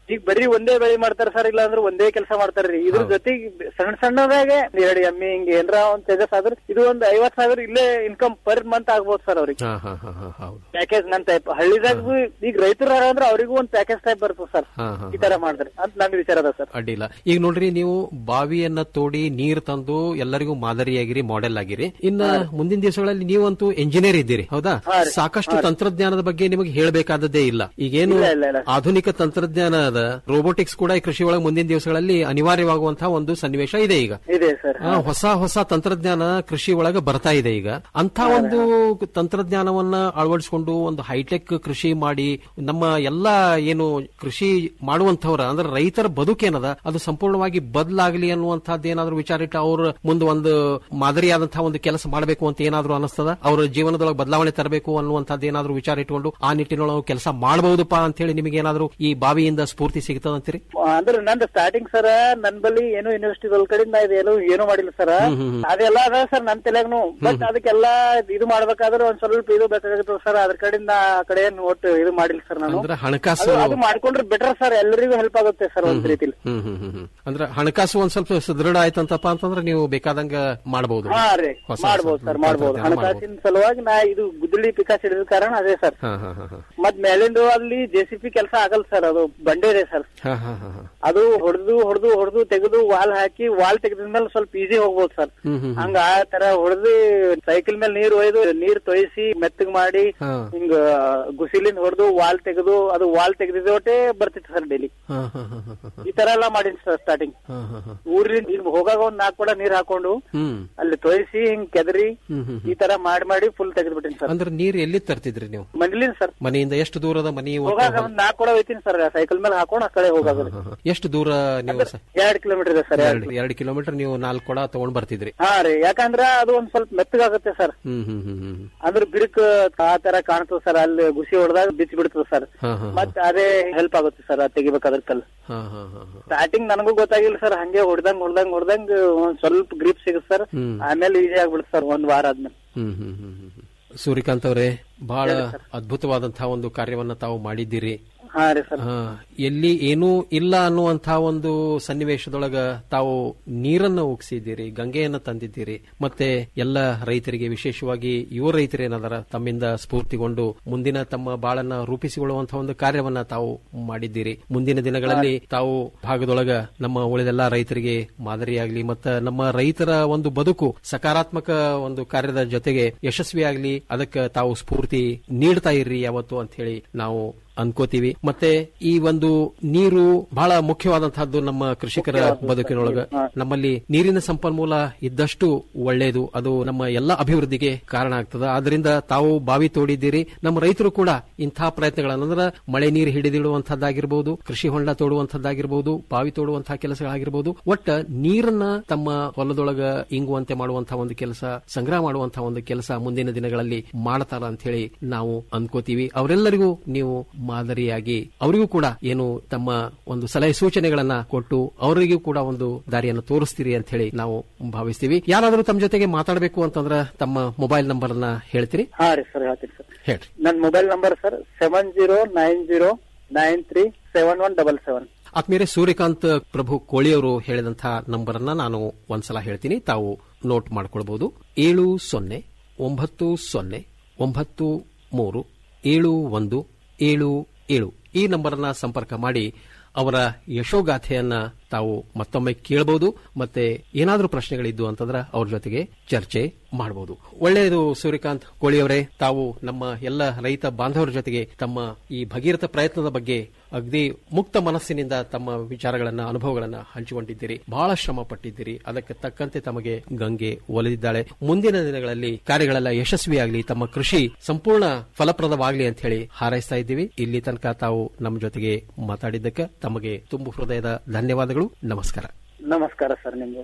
Speaker 1: ಈಗ ಬರೀ ಒಂದೇ ಬೆಳೆ ಮಾಡ್ತಾರ ಸರ್ ಇಲ್ಲ ಅಂದ್ರೆ ಒಂದೇ ಕೆಲಸ ಮಾಡ್ತಾರ್ರಿ ಇದ್ರ ಜೊತೆಗೆ ಸಣ್ಣ ಸಣ್ಣದಾಗೆ ಎರಡು ಎಮ್ಮಿ ಹಿಂಗೆ ಏನ್ರ ಒಂದ್ ತೇಜಸ್ ಆದ್ರೆ ಇದು ಒಂದ್ ಐವತ್ ಸಾವಿರ ಇಲ್ಲೇ ಇನ್ಕಮ್ ಪರ್ ಮಂತ್ ಆಗ್ಬೋದು ಸರ್ ಅವ್ರಿಗೆ
Speaker 22: ಹಾ ಹಾ ಹಾ ಹಾ ಹೌದು
Speaker 1: ಪ್ಯಾಕೇಜ್ ನನ್ ಟೈಪ್ ಹಳ್ಳಿದಾಗ ಈಗ ರೈತರು ಅಂದ್ರೆ ಅವ್ರಿಗೂ ಒಂದ್ ಪ್ಯಾಕೇಜ್ ಟೈಪ್ ಬರ್ತದೆ ಸರ್
Speaker 22: ಹಾ ಹಾ
Speaker 1: ಈ ತರ ಮಾಡಿದ್ರೆ ಅಂತ ನನ್ ವಿಚಾರ ಅದ ಸರ್
Speaker 22: ಅಡ್ಡಿಲ್ಲ ಈಗ ನೋಡ್ರಿ ನೀವು ಬಾವಿಯನ್ನ ತೋಡಿ ನೀರ್ ತಂದು ಎಲ್ಲರಿಗೂ ಮಾದರಿಯಾಗಿರಿ ಮಾಡೆಲ್ ಆಗಿರಿ ಇನ್ನ ಮುಂದಿನ ದಿವಸಗಳಲ್ಲಿ ನೀವಂತೂ ಎಂಜಿನಿಯರ್ ಇದ್ದೀರಿ ಹೌದಾ ಸಾಕಷ್ಟು ತಂತ್ರಜ್ಞಾನದ ಬಗ್ಗೆ ನಿಮಗೆ ಹೇಳಬೇಕಾದದ್ದೇ ಇಲ್ಲ ಈಗೇನು
Speaker 1: ಇಲ್ಲ, ಇಲ್ಲ, ಇಲ್ಲ.
Speaker 22: ಆಧುನಿಕ ತಂತ್ರಜ್ಞಾನದ ರೋಬೋಟಿಕ್ಸ್ ಕೂಡ ಈ ಕೃಷಿ ಒಳಗೆ ಮುಂದಿನ ದಿವಸಗಳಲ್ಲಿ ಅನಿವಾರ್ಯವಾಗುವಂತಹ ಒಂದು ಸನ್ನಿವೇಶ ಇದೆ ಈಗ
Speaker 1: ಇದೆ ಸರ್
Speaker 22: ಆ, ಹೊಸ ಹೊಸ ತಂತ್ರಜ್ಞಾನ ಕೃಷಿ ಒಳಗೆ ಬರ್ತಾ ಇದೆ ಈಗ ಅಂತ ಒಂದು ತಂತ್ರಜ್ಞಾನವನ್ನ ಅಳವಡಿಸಿಕೊಂಡು ಒಂದು ಹೈಟೆಕ್ ಕೃಷಿ ಮಾಡಿ ನಮ್ಮ ಎಲ್ಲಾ ಏನು ಕೃಷಿ ಮಾಡುವಂತವ್ರ ಅಂದ್ರೆ ರೈತರ ಬದುಕೇನದ ಅದು ಸಂಪೂರ್ಣವಾಗಿ ಬದಲಾಗಲಿ ಅನ್ನುವಂಥದ್ದು ಏನಾದ್ರು ವಿಚಾರ ಇಟ್ಟು ಅವ್ರ ಮುಂದೆ ಒಂದು ಮಾದರಿಯಾದಂತಹ ಒಂದು ಕೆಲಸ ಮಾಡಬೇಕು ಅಂತ ಏನಾದ್ರು ಅನಿಸ್ತದ ಅವ್ರ ಜೀವನದೊಳಗೆ ಬದಲಾವಣೆ ತರಬೇಕು ಅನ್ನುವಂಥದ್ದು ಏನಾದ್ರು ವಿಚಾರ ಇಟ್ಕೊಂಡು ಆ ನಿಟ್ಟಿನೊಳಗೆ ಕೆಲಸ ಮಾಡಬಹುದಪ್ಪ ಅಂತ ಹೇಳಿ ನಿಮಗೆ ಏನಾದ್ರು ಈ ಬಾವಿಯಿಂದ ಸ್ಫೂರ್ತಿ ಸಿಗ್ತದಂತೀರಿ
Speaker 1: ಅಂದ್ರೆ ನಂದು ಸ್ಟಾರ್ಟಿಂಗ್ ಸರ್ ನನ್ ಬಳಿ ಏನು ಯೂನಿವರ್ಸಿಟಿ ಕಡೆಯಿಂದ ಇದೇನು ಏನು ಮಾಡಿಲ್ಲ ಸರ್
Speaker 22: ಹ್ಮ್, ಹ್ಮ್, ಹ್ಮ್.
Speaker 1: ಅದೆಲ್ಲ ಅದ ಸರ್ ನನ್ ತಲೆಗ್ನು ಬಟ್ ಅದಕ್ಕೆಲ್ಲ ಇದು ಮಾಡ್ಬೇಕಾದ್ರೆ ಒಂದ್ ಸ್ವಲ್ಪ ಇದು ಬೇಕಾಗಿತ್ತು ಸರ್ ಅದ್ರ ಕಡೆಯಿಂದ ಆ ಕಡೆ ಏನು ಒಟ್ಟು ಇದು ಮಾಡಿಲ್ಲ ಸರ್ ನಾನು
Speaker 22: ಅಂದ್ರೆ ಹಣಕಾಸು
Speaker 1: ಅದು- ಅದು ಮಾಡ್ಕೊಂಡ್ರೆ ಬೆಟರ್ ಸರ್ ಎಲ್ಲರಿಗೂ ಹೆಲ್ಪ್ ಆಗುತ್ತೆ ಸರ್ ಒಂದ್ ರೀತಿಲಿ
Speaker 22: ಹ್ಮ್ ಹ್ಮ್ ಹ್ಮ್ ಹ್ಮ್. ಅಂದ್ರೆ ಹಣಕಾಸು ಒಂದ್ ಸ್ವಲ್ಪ ಸುದೃಢ ಆಯ್ತಂತಪ್ಪ ಅಂತಂದ್ರೆ ನೀವು ಬೇಕಾದಂಗ ಮಾಡಬಹುದು
Speaker 1: ಹಾ ರೀ ಮಾಡ್ಬೋದು ಸರ್ ಮಾಡ್ಬೋದು ಹಣಕಾಸಿನ ಸಲುವಾಗಿ ನಾ ಇದು ಗುದ್ದಲಿ ಪಿಕಾಸ್ ಹಿಡಿದ ಕಾರಣ ಅದೇ ಸರ್
Speaker 22: ಹಾ ಹಾ ಹಾ ಹಾ
Speaker 1: ಮತ್ ಮೇಲಿಂದು ಅಲ್ಲಿ ಜೆ ಸಿ ಪಿ ಕೆಲಸ ಆಗಲ್ಲ ಸರ್ ಅದು ಬಂಡೆ ಇದೆ ಸರ್
Speaker 22: ಹಾ ಹಾ ಹಾ ಹಾ
Speaker 1: ಅದು ಹೊಡೆದು ಹೊಡೆದು ಹೊಡೆದು ತೆಗೆದು ವಾಲ್ ಹಾಕಿ ವಾಲ್ ತೆಗೆದ್ಮೇಲೆ ಸ್ವಲ್ಪ ಈಸಿ ಹೋಗ್ಬೋದು ಸರ್
Speaker 22: ಹ್ಮ್ ಹ್ಮ್ ಹ್ಮ್.
Speaker 1: ಹಂಗ ಆ ತರ ಹೊಡೆದು ಸೈಕಲ್ ಮೇಲೆ ನೀರ್ ಒಯ್ದು ನೀರ್ ತೊಯ್ಸಿ ಮೆತ್ತಗ್ ಮಾಡಿ
Speaker 22: ಹಾ.
Speaker 1: ಹಿಂಗ ಗುಸಿಲಿಂದ ಹೊಡೆದು ವಾಲ್ ತೆಗೆದು ಅದು ವಾಲ್ ತೆಗೆದಿದ್ದೋಟೆ ಬರ್ತಿತ್ತು ಸರ್ ಡೈಲಿ
Speaker 22: ಹಾ ಹಾ ಹಾ ಹಾ ಹಾ
Speaker 1: ಈ ತರ ಎಲ್ಲ ಮಾಡೀನಿ ಸರ್ ಸ್ಟಾರ್ಟಿಂಗ್
Speaker 22: ಹಾ ಹಾ ಹಾ
Speaker 1: ಊರಿಂದ ಇಲ್ಲಿ ಹೋಗಾಗ ಒಂದ್ ನಾಲ್ಕು ಕೂಡ ನೀರ್ ಹಾಕೊಂಡು
Speaker 22: ಹ್ಮ್
Speaker 1: ಅಲ್ಲಿ ತೊಯ್ಸಿ ಹಿಂಗ್ ಕೆದರಿ
Speaker 22: ಹ್ಮ್ ಹ್ಮ್
Speaker 1: ಈ ತರ ಮಾಡಿ ಮಾಡಿ ಫುಲ್ ತೆಗೆದ್ಬಿಟ್ಟಿನಿ ಸರ್
Speaker 22: ಅಂದ್ರೆ ನೀರ್ ಎಲ್ಲಿ ತರ್ತಿದ್ರಿ ನೀವು
Speaker 1: ಮನೇಲಿಂದ ಸರ್
Speaker 22: ಮನೆಯಿಂದ ಎಷ್ಟು ದೂರದ ಮನಿ ಒಟ್ಟು
Speaker 1: ಹೋಗಾಗ ಒಂದ್ ನಾಲ್ಕು ಕೂಡ ಒಯ್ತೀನಿ ಸರ್ ಸೈಕಲ್ ಮೇಲೆ ಹಾಕೊಂಡು ಆ ಕಡೆ ಹೋಗಾಗ
Speaker 22: ಹಾ, ಹಾ. ಎಷ್ಟು ದೂರ ನೀವು ಸ-
Speaker 1: ಎರಡ್ ಕಿಲೋಮೀಟರ್ ಇದೆ ಸರ್
Speaker 22: ಎರಡು ಎರಡು ಕಿಲೋಮೀಟರ್ ನೀವು ನಾಲ್ಕು ಕೊಡ ತಗೊಂಡ್ ಬರ್ತಿದ್ರಿ
Speaker 1: ಹಾ ರೀ ಯಾಕಂದ್ರ ಅದು ಒಂದ್ ಸ್ವಲ್ಪ ಮೆತ್ತಗಾಗುತ್ತೆ ಸರ್
Speaker 22: ಹ್ಮ್ ಹ್ಮ್ ಹ್ಮ್ ಹ್ಮ್
Speaker 1: ಅಂದ್ರೆ ಬಿರುಕು ಆ ತರ ಕಾಣ್ತದೆ ಸರ್ ಅಲ್ಲಿ ಗುಸಿ ಹೊಡೆದಾಗ ಬಿಚ್ಚಿ ಬಿಡ್ತದೆ ಸರ್
Speaker 22: ಹಾ ಹಾ
Speaker 1: ಮತ್ ಅದೇ ಹೆಲ್ಪ್ ಆಗುತ್ತೆ ಸರ್ ಅದ್ ತೆಗಿಬೇಕಾದ್ರ ಕಲ್
Speaker 22: ಹಾ ಹಾ ಹಾ ಹಾ
Speaker 1: ಸ್ಟಾರ್ಟಿಂಗ್ ನನಗೂ ಗೊತ್ತಾಗಿಲ್ಲ ಸರ್ ಹಂಗೆ ಹೊಡ್ದಂಗ್ ಹೊಡ್ದಂಗ್ ಹೊಡ್ದಂಗ್ ಒಂದ್ ಸ್ವಲ್ಪ ಗ್ರಿಪ್ ಸಿಗುತ್ತೆ ಸರ್
Speaker 22: ಹ್ಮ್.
Speaker 1: ಆಮೇಲೆ ಈಸಿ ಆಗ್ಬಿಡುತ್ತೆ ಸರ್ ಒಂದ್ ವಾರ ಆದ್ಮೇಲೆ
Speaker 22: ಹ್ಮ್ ಹ್ಮ್ ಹ್ಮ್ ಹ್ಮ್ ಹ್ಮ್. ಸೂರ್ಯಕಾಂತ್ ಅವರೇ ಬಹಳ ಅದ್ಭುತವಾದಂತಹ ಒಂದು ಕಾರ್ಯವನ್ನ ತಾವು ಮಾಡಿದ್ದೀರಿ
Speaker 1: ಹಾ ರೀ ಸರ್
Speaker 22: ಹಾ, ಎಲ್ಲಿ ಏನೂ ಇಲ್ಲ ಅನ್ನುವಂತಹ ಒಂದು ಸನ್ನಿವೇಶದೊಳಗ ತಾವು ನೀರನ್ನು ಉಗಿಸಿದ್ದೀರಿ ಗಂಗೆಯನ್ನ ತಂದಿದ್ದೀರಿ ಮತ್ತೆ ಎಲ್ಲ ರೈತರಿಗೆ ವಿಶೇಷವಾಗಿ ಯುವ ರೈತರೇನದಾರ ತಮ್ಮಿಂದ ಸ್ಫೂರ್ತಿಗೊಂಡು ಮುಂದಿನ ತಮ್ಮ ಬಾಳನ್ನ ರೂಪಿಸಿಕೊಳ್ಳುವಂತಹ ಒಂದು ಕಾರ್ಯವನ್ನ ತಾವು ಮಾಡಿದ್ದೀರಿ ಮುಂದಿನ ದಿನಗಳಲ್ಲಿ ತಾವು ಭಾಗದೊಳಗ ನಮ್ಮ ಉಳಿದೆಲ್ಲ ರೈತರಿಗೆ ಮಾದರಿಯಾಗ್ಲಿ ಮತ್ತ ನಮ್ಮ ರೈತರ ಒಂದು ಬದುಕು ಸಕಾರಾತ್ಮಕ ಒಂದು ಕಾರ್ಯದ ಜೊತೆಗೆ ಯಶಸ್ವಿಯಾಗ್ಲಿ ಅದಕ್ಕೆ ತಾವು ಸ್ಫೂರ್ತಿ ನೀಡ್ತಾ ಇರ್ರಿ ಯಾವತ್ತು ಅಂತ ಹೇಳಿ ನಾವು ಅನ್ಕೋತೀವಿ ಮತ್ತೆ ಈ ಒಂದು ನೀರು ಬಹಳ ಮುಖ್ಯವಾದಂತಹದ್ದು ನಮ್ಮ ಕೃಷಿಕರ ಬದುಕಿನೊಳಗ ನಮ್ಮಲ್ಲಿ ನೀರಿನ ಸಂಪನ್ಮೂಲ ಇದ್ದಷ್ಟು ಒಳ್ಳೆಯದು ಅದು ನಮ್ಮ ಎಲ್ಲ ಅಭಿವೃದ್ಧಿಗೆ ಕಾರಣ ಆಗ್ತದ ಆದ್ರಿಂದ ತಾವು ಬಾವಿ ತೋಡಿದ್ದೀರಿ ನಮ್ಮ ರೈತರು ಕೂಡ ಇಂತಹ ಪ್ರಯತ್ನಗಳನ್ನು ಅಂದ್ರೆ ಮಳೆ ನೀರು ಹಿಡಿದಿಡುವಂತಹದ್ದಾಗಿರ್ಬೋದು ಕೃಷಿ ಹೊಂಡ ತೋಡುವಂತಹದ್ದಾಗಿರ್ಬೋದು ಬಾವಿ ತೋಡುವಂತಹ ಕೆಲಸಗಳಾಗಿರ್ಬೋದು ಒಟ್ಟ ನೀರನ್ನ ತಮ್ಮ ಹೊಲದೊಳಗ ಇಂಗುವಂತೆ ಮಾಡುವಂತಹ ಒಂದು ಕೆಲಸ ಸಂಗ್ರಹ ಮಾಡುವಂತಹ ಒಂದು ಕೆಲಸ ಮುಂದಿನ ದಿನಗಳಲ್ಲಿ ಮಾಡ್ತಾರ ಅಂತ ಹೇಳಿ ನಾವು ಅನ್ಕೋತೀವಿ ಅವರೆಲ್ಲರಿಗೂ ನೀವು ಮಾದರಿಯಾಗಿ ಅವರಿಗೂ ಕೂಡ ಏನು ತಮ್ಮ ಒಂದು ಸಲಹೆ ಸೂಚನೆಗಳನ್ನ ಕೊಟ್ಟು ಅವರಿಗೂ ಕೂಡ ಒಂದು ದಾರಿಯನ್ನು ತೋರಿಸ್ತೀರಿ ಅಂತ ಹೇಳಿ ನಾವು ಭಾವಿಸ್ತೀವಿ ಯಾರಾದರೂ ತಮ್ಮ ಜೊತೆಗೆ ಮಾತಾಡಬೇಕು ಅಂತಂದ್ರ ತಮ್ಮ ಮೊಬೈಲ್ ನಂಬರ್ ಅನ್ನ ಹೇಳ್ತೀರಿ
Speaker 1: ಹಾ ರೀ ಸರ್ ಹೇಳ್ತೀನಿ ಸರ್
Speaker 22: ಹೇಳ್ರಿ
Speaker 1: ನನ್ mobile number sir seven zero nine zero nine three seven one double seven
Speaker 22: ಆತ್ಮೀಯರೇ ಸೂರ್ಯಕಾಂತ್ ಪ್ರಭು ಕೋಳಿಯವರು ಹೇಳಿದಂತಹ ನಂಬರ್ ಅನ್ನ ನಾನು ಒಂದ್ಸಲ ಹೇಳ್ತೀನಿ ತಾವು ನೋಟ್ ಮಾಡ್ಕೊಳ್ಬಹುದು ಏಳು ಸೊನ್ನೆ ಒಂಬತ್ತು ಸೊನ್ನೆ ಒಂಬತ್ತು ಮೂರು ಏಳು ಒಂದು ಏಳು ಏಳು ಈ ನಂಬರ್ ಅನ್ನ ಸಂಪರ್ಕ ಮಾಡಿ ಅವರ ಯಶೋಗಾಥೆಯನ್ನ ತಾವು ಮತ್ತೊಮ್ಮೆ ಕೇಳಬಹುದು ಮತ್ತೆ ಏನಾದರೂ ಪ್ರಶ್ನೆಗಳಿದ್ದು ಅಂತಂದ್ರೆ ಅವ್ರ ಜೊತೆಗೆ ಚರ್ಚೆ ಮಾಡಬಹುದು ಒಳ್ಳೆಯದು ಸೂರ್ಯಕಾಂತ್ ಕೋಳಿಯವರೇ ತಾವು ನಮ್ಮ ಎಲ್ಲ ರೈತ ಬಾಂಧವರ ಜೊತೆಗೆ ತಮ್ಮ ಈ ಭಗೀರಥ ಪ್ರಯತ್ನದ ಬಗ್ಗೆ ಅಗದಿ ಮುಕ್ತ ಮನಸ್ಸಿನಿಂದ ತಮ್ಮ ವಿಚಾರಗಳನ್ನ ಅನುಭವಗಳನ್ನ ಹಂಚಿಕೊಂಡಿದ್ದೀರಿ ಬಹಳ ಶ್ರಮ ಪಟ್ಟಿದ್ದೀರಿ ಅದಕ್ಕೆ ತಕ್ಕಂತೆ ತಮಗೆ ಗಂಗೆ ಒಲಿದಿದ್ದಾಳೆ ಮುಂದಿನ ದಿನಗಳಲ್ಲಿ ಕಾರ್ಯಗಳೆಲ್ಲ ಯಶಸ್ವಿಯಾಗಲಿ ತಮ್ಮ ಕೃಷಿ ಸಂಪೂರ್ಣ ಫಲಪ್ರದವಾಗಲಿ ಅಂತ ಹೇಳಿ ಹಾರೈಸ್ತಾ ಇದ್ದೀವಿ ಇಲ್ಲಿ ತನಕ ತಾವು ನಮ್ಮ ಜೊತೆಗೆ ಮಾತಾಡಿದ್ದಕ್ಕೆ ತಮಗೆ ತುಂಬು ಹೃದಯದ ಧನ್ಯವಾದಗಳು ನಮಸ್ಕಾರ
Speaker 1: ನಮಸ್ಕಾರ ಸರ್ ನಿಮ್ಗೆ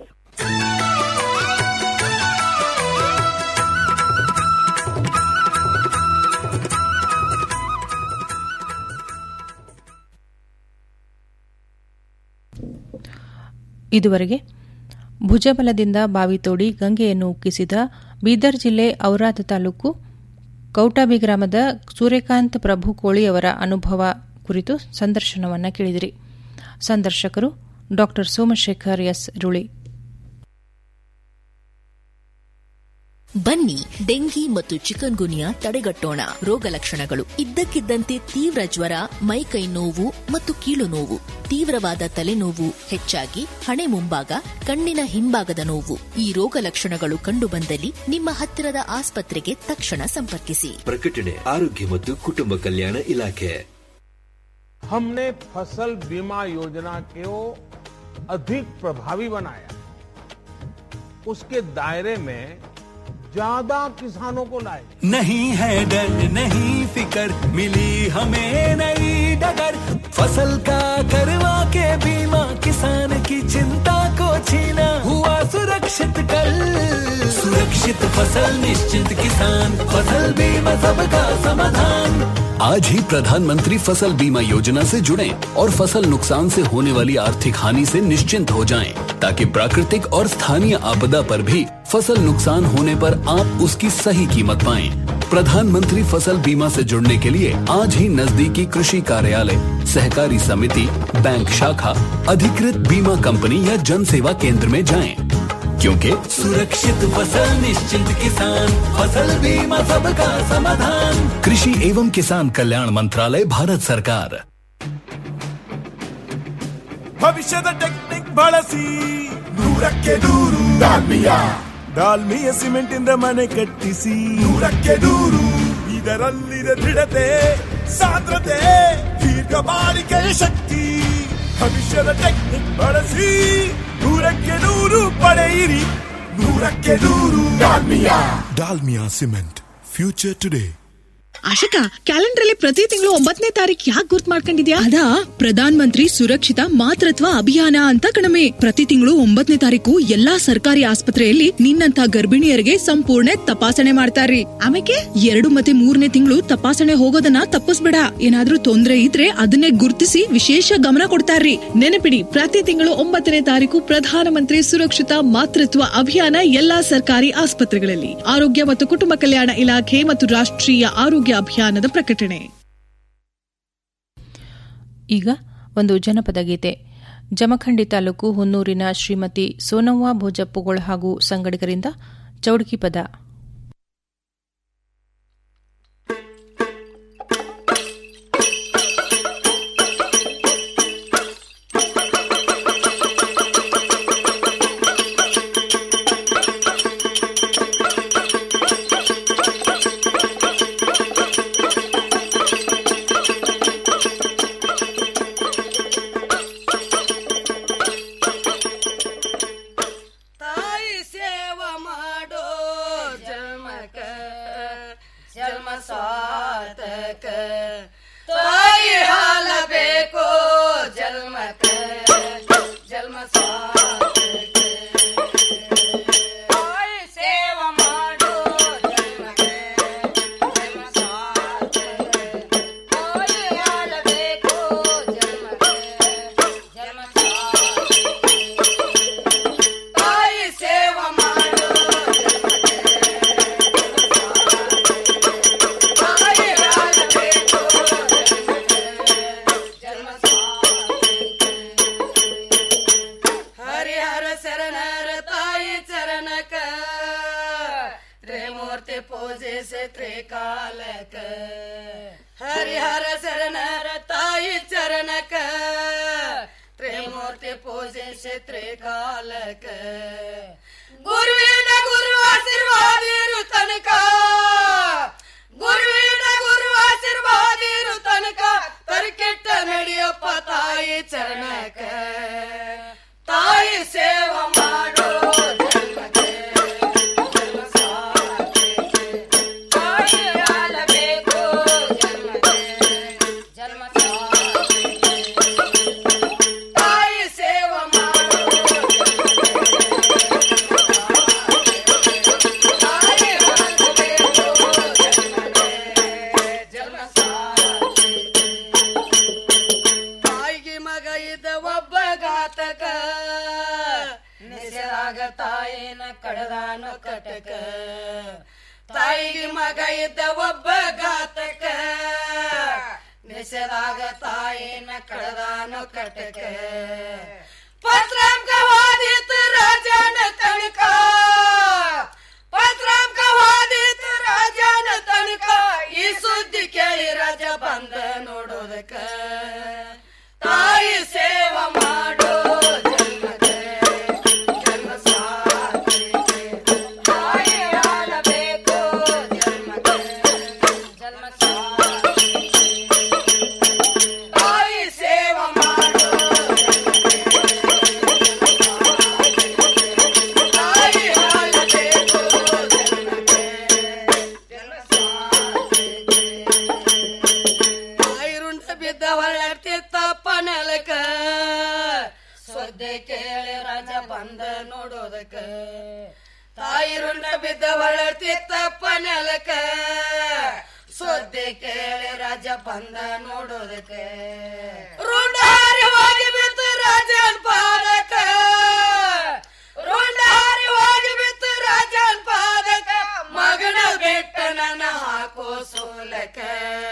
Speaker 6: ಇದುವರೆಗೆ ಭುಜಬಲದಿಂದ ಬಾವಿ ತೋಡಿ ಗಂಗೆಯನ್ನು ಉಕ್ಕಿಸಿದ ಬೀದರ್ ಜಿಲ್ಲೆ ಔರಾದ್ ತಾಲೂಕು ಕೌಟಾಬಿ ಗ್ರಾಮದ ಸೂರ್ಯಕಾಂತ್ ಪ್ರಭು ಕೋಳಿಯವರ ಅನುಭವ ಕುರಿತು ಸಂದರ್ಶನವನ್ನು ಕೇಳಿದಿರಿ ಸಂದರ್ಶಕರು ಡಾ ಸೋಮಶೇಖರ್ ಎಸ್ ರುಳಿ
Speaker 15: ಬನ್ನಿ ಡೆಂಗಿ ಮತ್ತು ಚಿಕನ್ ಗುನಿಯಾ ತಡೆಗಟ್ಟೋಣ ರೋಗ ಲಕ್ಷಣಗಳು ಇದ್ದಕ್ಕಿದ್ದಂತೆ ತೀವ್ರ ಜ್ವರ ಮೈಕೈ ನೋವು ಮತ್ತು ಕೀಲು ನೋವು ತೀವ್ರವಾದ ತಲೆನೋವು ಹೆಚ್ಚಾಗಿ ಹಣೆ ಮುಂಭಾಗ ಕಣ್ಣಿನ ಹಿಂಭಾಗದ ನೋವು ಈ ರೋಗ ಲಕ್ಷಣಗಳು ಕಂಡುಬಂದಲ್ಲಿ ನಿಮ್ಮ ಹತ್ತಿರದ ಆಸ್ಪತ್ರೆಗೆ ತಕ್ಷಣ ಸಂಪರ್ಕಿಸಿ
Speaker 16: ಪ್ರಕಟಣೆ ಆರೋಗ್ಯ ಮತ್ತು ಕುಟುಂಬ ಕಲ್ಯಾಣ ಇಲಾಖೆ
Speaker 2: हमने फसल बीमा योजना को अधिक प्रभावी बनाया उसके दायरे में ज्यादा किसानों को लाए
Speaker 3: नहीं है डर नहीं फिकर मिली हमें नई डगर फसल का करवा के बीमा किसान की चिंता को छीना हुआ सुरक्षित कल सुरक्षित फसल निश्चित किसान फसल बीमा सबका समाधान
Speaker 14: आज ही प्रधानमंत्री फसल बीमा योजना से जुड़ें और फसल नुकसान से होने वाली आर्थिक हानि से निश्चिंत हो जाएं, ताकि प्राकृतिक और स्थानीय आपदा पर भी फसल नुकसान होने पर आप उसकी सही कीमत पाएं। प्रधानमंत्री फसल बीमा से जुड़ने के लिए आज ही नजदीकी कृषि कार्यालय सहकारी समिति बैंक शाखा अधिकृत बीमा कंपनी या जन सेवा केंद्र में जाएं, क्योंकि
Speaker 3: सुरक्षित फसल निश्चित किसान फसल बीमा सबका समाधान
Speaker 14: कृषि एवं किसान कल्याण मंत्रालय भारत सरकार
Speaker 20: ಭವಿಷ್ಯದ ಟೆಕ್ನಿಕ್ ಬಳಸಿ ನೂರಕ್ಕೆ ನೂರು ಡಾಲ್ಮಿಯಾ ಡಾಲ್ಮಿಯ ಸಿಮೆಂಟ್ ಇಂದ ಮನೆ ಕಟ್ಟಿಸಿ ನೂರಕ್ಕೆ ನೂರು ಇದರಲ್ಲಿದೆ ದೃಢತೆ ಸಾಂದ್ರತೆ ದೀರ್ಘ ಬಾಳಿಕೆಯ ಶಕ್ತಿ ಭವಿಷ್ಯದ ಟೆಕ್ನಿಕ್ ಬಳಸಿ ನೂರಕ್ಕೆ ನೂರು ಪಡೆಯಿರಿ ನೂರಕ್ಕೆ ನೂರು Dalmia Dalmia cement future today
Speaker 23: Ashika calendar ಅಲ್ಲಿ ಪ್ರತಿ ತಿಂಗಳು ಒಂಬತ್ತನೇ ತಾರೀಕು ಯಾಕೆ ಗುರ್ತ್ ಮಾಡ್ಕೊಂಡಿದ್ಯಾ ಅದಾ ಪ್ರಧಾನ ಮಂತ್ರಿ ಸುರಕ್ಷಿತ ಮಾತೃತ್ವ ಅಭಿಯಾನ ಅಂತ ಕಣಮೆ ಪ್ರತಿ ತಿಂಗಳು ಒಂಬತ್ತನೇ ತಾರೀಕು ಎಲ್ಲಾ ಸರ್ಕಾರಿ ಆಸ್ಪತ್ರೆಯಲ್ಲಿ ನಿನ್ನಂತ ಗರ್ಭಿಣಿಯರಿಗೆ ಸಂಪೂರ್ಣ ತಪಾಸಣೆ ಮಾಡ್ತಾರ್ರಿ ಆಮೇಲೆ ಎರಡು ಮತ್ತೆ ಮೂರನೇ ತಿಂಗಳು ತಪಾಸಣೆ ಹೋಗೋದನ್ನ ತಪ್ಪಿಸ್ಬೇಡ ಏನಾದ್ರೂ ತೊಂದ್ರೆ ಇದ್ರೆ ಅದನ್ನೇ ಗುರ್ತಿಸಿ ವಿಶೇಷ ಗಮನ ಕೊಡ್ತಾರ್ರಿ ನೆನಪಿಡಿ ಪ್ರತಿ ತಿಂಗಳು ಒಂಬತ್ತನೇ ತಾರೀಕು ಪ್ರಧಾನಮಂತ್ರಿ ಸುರಕ್ಷಿತ ಮಾತೃತ್ವ ಅಭಿಯಾನ ಎಲ್ಲಾ ಸರ್ಕಾರಿ ಆಸ್ಪತ್ರೆಗಳಲ್ಲಿ ಆರೋಗ್ಯ ಮತ್ತು ಕುಟುಂಬ ಕಲ್ಯಾಣ ಇಲಾಖೆ ಮತ್ತು ರಾಷ್ಟ್ರೀಯ ಆರೋಗ್ಯ ಅಭಿಯಾನದ ಪ್ರಕಟಣೆ
Speaker 6: ಈಗ ಒಂದು ಜನಪದ ಗೀತೆ ಜಮಖಂಡಿ ತಾಲೂಕು ಹುನ್ನೂರಿನ ಶ್ರೀಮತಿ ಸೋನವ್ವ ಭೋಜಪ್ಪುಗೋಳ್ ಹಾಗೂ ಸಂಗಡಿಗರಿಂದ ಚೌಡ್ಕಿ ಪದ
Speaker 8: ತಾಯಿ ಸೇವ ಮಾಡೋ ಜನ್ಮಕ ಜನ್ಮ ಸಾರ್ಥಕ ತಾಯಿ ಹಾಲ ಬೇಕೋ ಜನ್ಮಕ ಜನ್ಮ ಸಾರ್ಥಕ ತಾಯಿ ಸೇವ ಮಾಡೋ ಜನ್ಮಕ ಜನ್ಮ ಸಾರ್ಥಕ ತಾಯಿ ಹಾಲ ಬೇಕೋ ಜನ್ಮಕ ಜನ್ಮ ತಾಯಿ ಸೇವ ಮಾಡೋ ತಾಯಿ ಹಾಲಬೇಕು ಜನ್ಮ ಹರಿಹರ ಶರಣರ ತಾಯಿ ಚರಣಕ ತ್ರಿಮೂರ್ತಿ ಪೂಜಿಸಿ ತ್ರಿಕಾಲಕ ಹರಿಹರ ಶರಣರ ತಾಯಿ ಚರಣಕ ತ್ರಿಮೂರ್ತಿ ಪೂಜಿಸಿ ತ್ರಿಕಾಲಕ ಗುರುವಿನ ಗುರು ಆಶೀರ್ವಾದಿರು ತನಕ ಗುರುವಿನ ಗುರು ಆಶೀರ್ವಾದಿರು ತನಕ ತರಿಕೆಟ್ಟ ನಡೆಯಪ್ಪ ತಾಯಿ ಚರಣಕ ತಾಯಿ ಸೇವ ಮಾಡೋ ಜನ್ಮಕ್ಕೆ ಜನ್ಮ ಸಾರ್ಥಕ್ಕೆ. ತಾಯಿ ಆಲಬೇಕು ಜನ್ಮಕ್ಕೆ ಜನ್ಮ ಸಾರ್ಥಕ್ಕೆ. ತಾಯಿ ಸೇವ ಮಾಡೋ ತಾಯಿ ಆಲಬೇಕು ಜನ್ಮಕ್ಕೆ ಜನ್ಮ ಸಾರ್ಥಕ್ಕೆ. ತಾಯಿಗೆ ಮಗ ಇದ್ದ ಒಬ್ಬ ಘಾತಕ ನಿಸರಾಗ ತಾಯಿನ ಕಡದಾನು ಕಟಕ ತಾಯಿಗೆ ಮಗ ಇದ್ದ ಒಬ್ಬ ಘಾತಕ ದೇಶದಾಗ ತಾಯಿನ ಕಡದಾನು ಕಟಕ ಪತ್ರಾಂ ಕವಾದಿತ ರಾಜನ ತನಕ ಪತ್ರಾಂ ಕವಾದಿತ ರಾಜನ ತನಕ ಈ ಸುದ್ದಿ ಕೇಳಿ ರಾಜ ಬಂದ ನೋಡೋದಕ್ಕ ತಾಯಿ ಸೇವ ಮಾಡೋ ಜನ್ಮಕ್ಕೆ ಜನ್ಮ ಸಾರ್ಥಕ್ಕೆ ತಾಯಿ ಆಡಬೇಕು ಜನ್ಮಕ್ಕೆ ಜನ್ಮ ಸಾರ್ಥಕ್ಕೆ ತಾಯಿ ಸೇವ ಮಾಡೋ ತಾಯಿ ಆಡಬೇಕು ಜನ್ಮಕ್ಕೆ ಜನ್ಮ ಸಾರ್ಥಕ್ಕೆ ತಾಯಿರುಂಡ ಬಿದ್ದ ಹೊಳ್ಳಾಡ್ತಿತ್ತಪ್ಪ ನೆಲಕ ಸದ್ದೆ ಕೇಳಿ ರಾಜ ಬಂದ ನೋಡೋದಕ್ಕ ತಾಯಿರುಂಡ ಬಿದ್ದ ಹೊಳ್ಳಾಡ್ತಿತ್ತಪ್ಪ ನೆಲಕ ಸದ್ದೆ ಕೇಳಿ ರಾಜ ಬಂದ ನೋಡೋದಕ್ಕ ರುಂಡಾರಿ ಹೋಗಿ ಬಿತ್ತು ರಾಜನ್ ಪಾದಕ ರುಂಡಾರಿ ಹೋಗಿ ಬಿತ್ತು ರಾಜನ್ ಪಾದಕ ಮಗನ ಬೆಟ್ಟ ನನ್ನ ಹಾಕೋ ಸೋಲಕ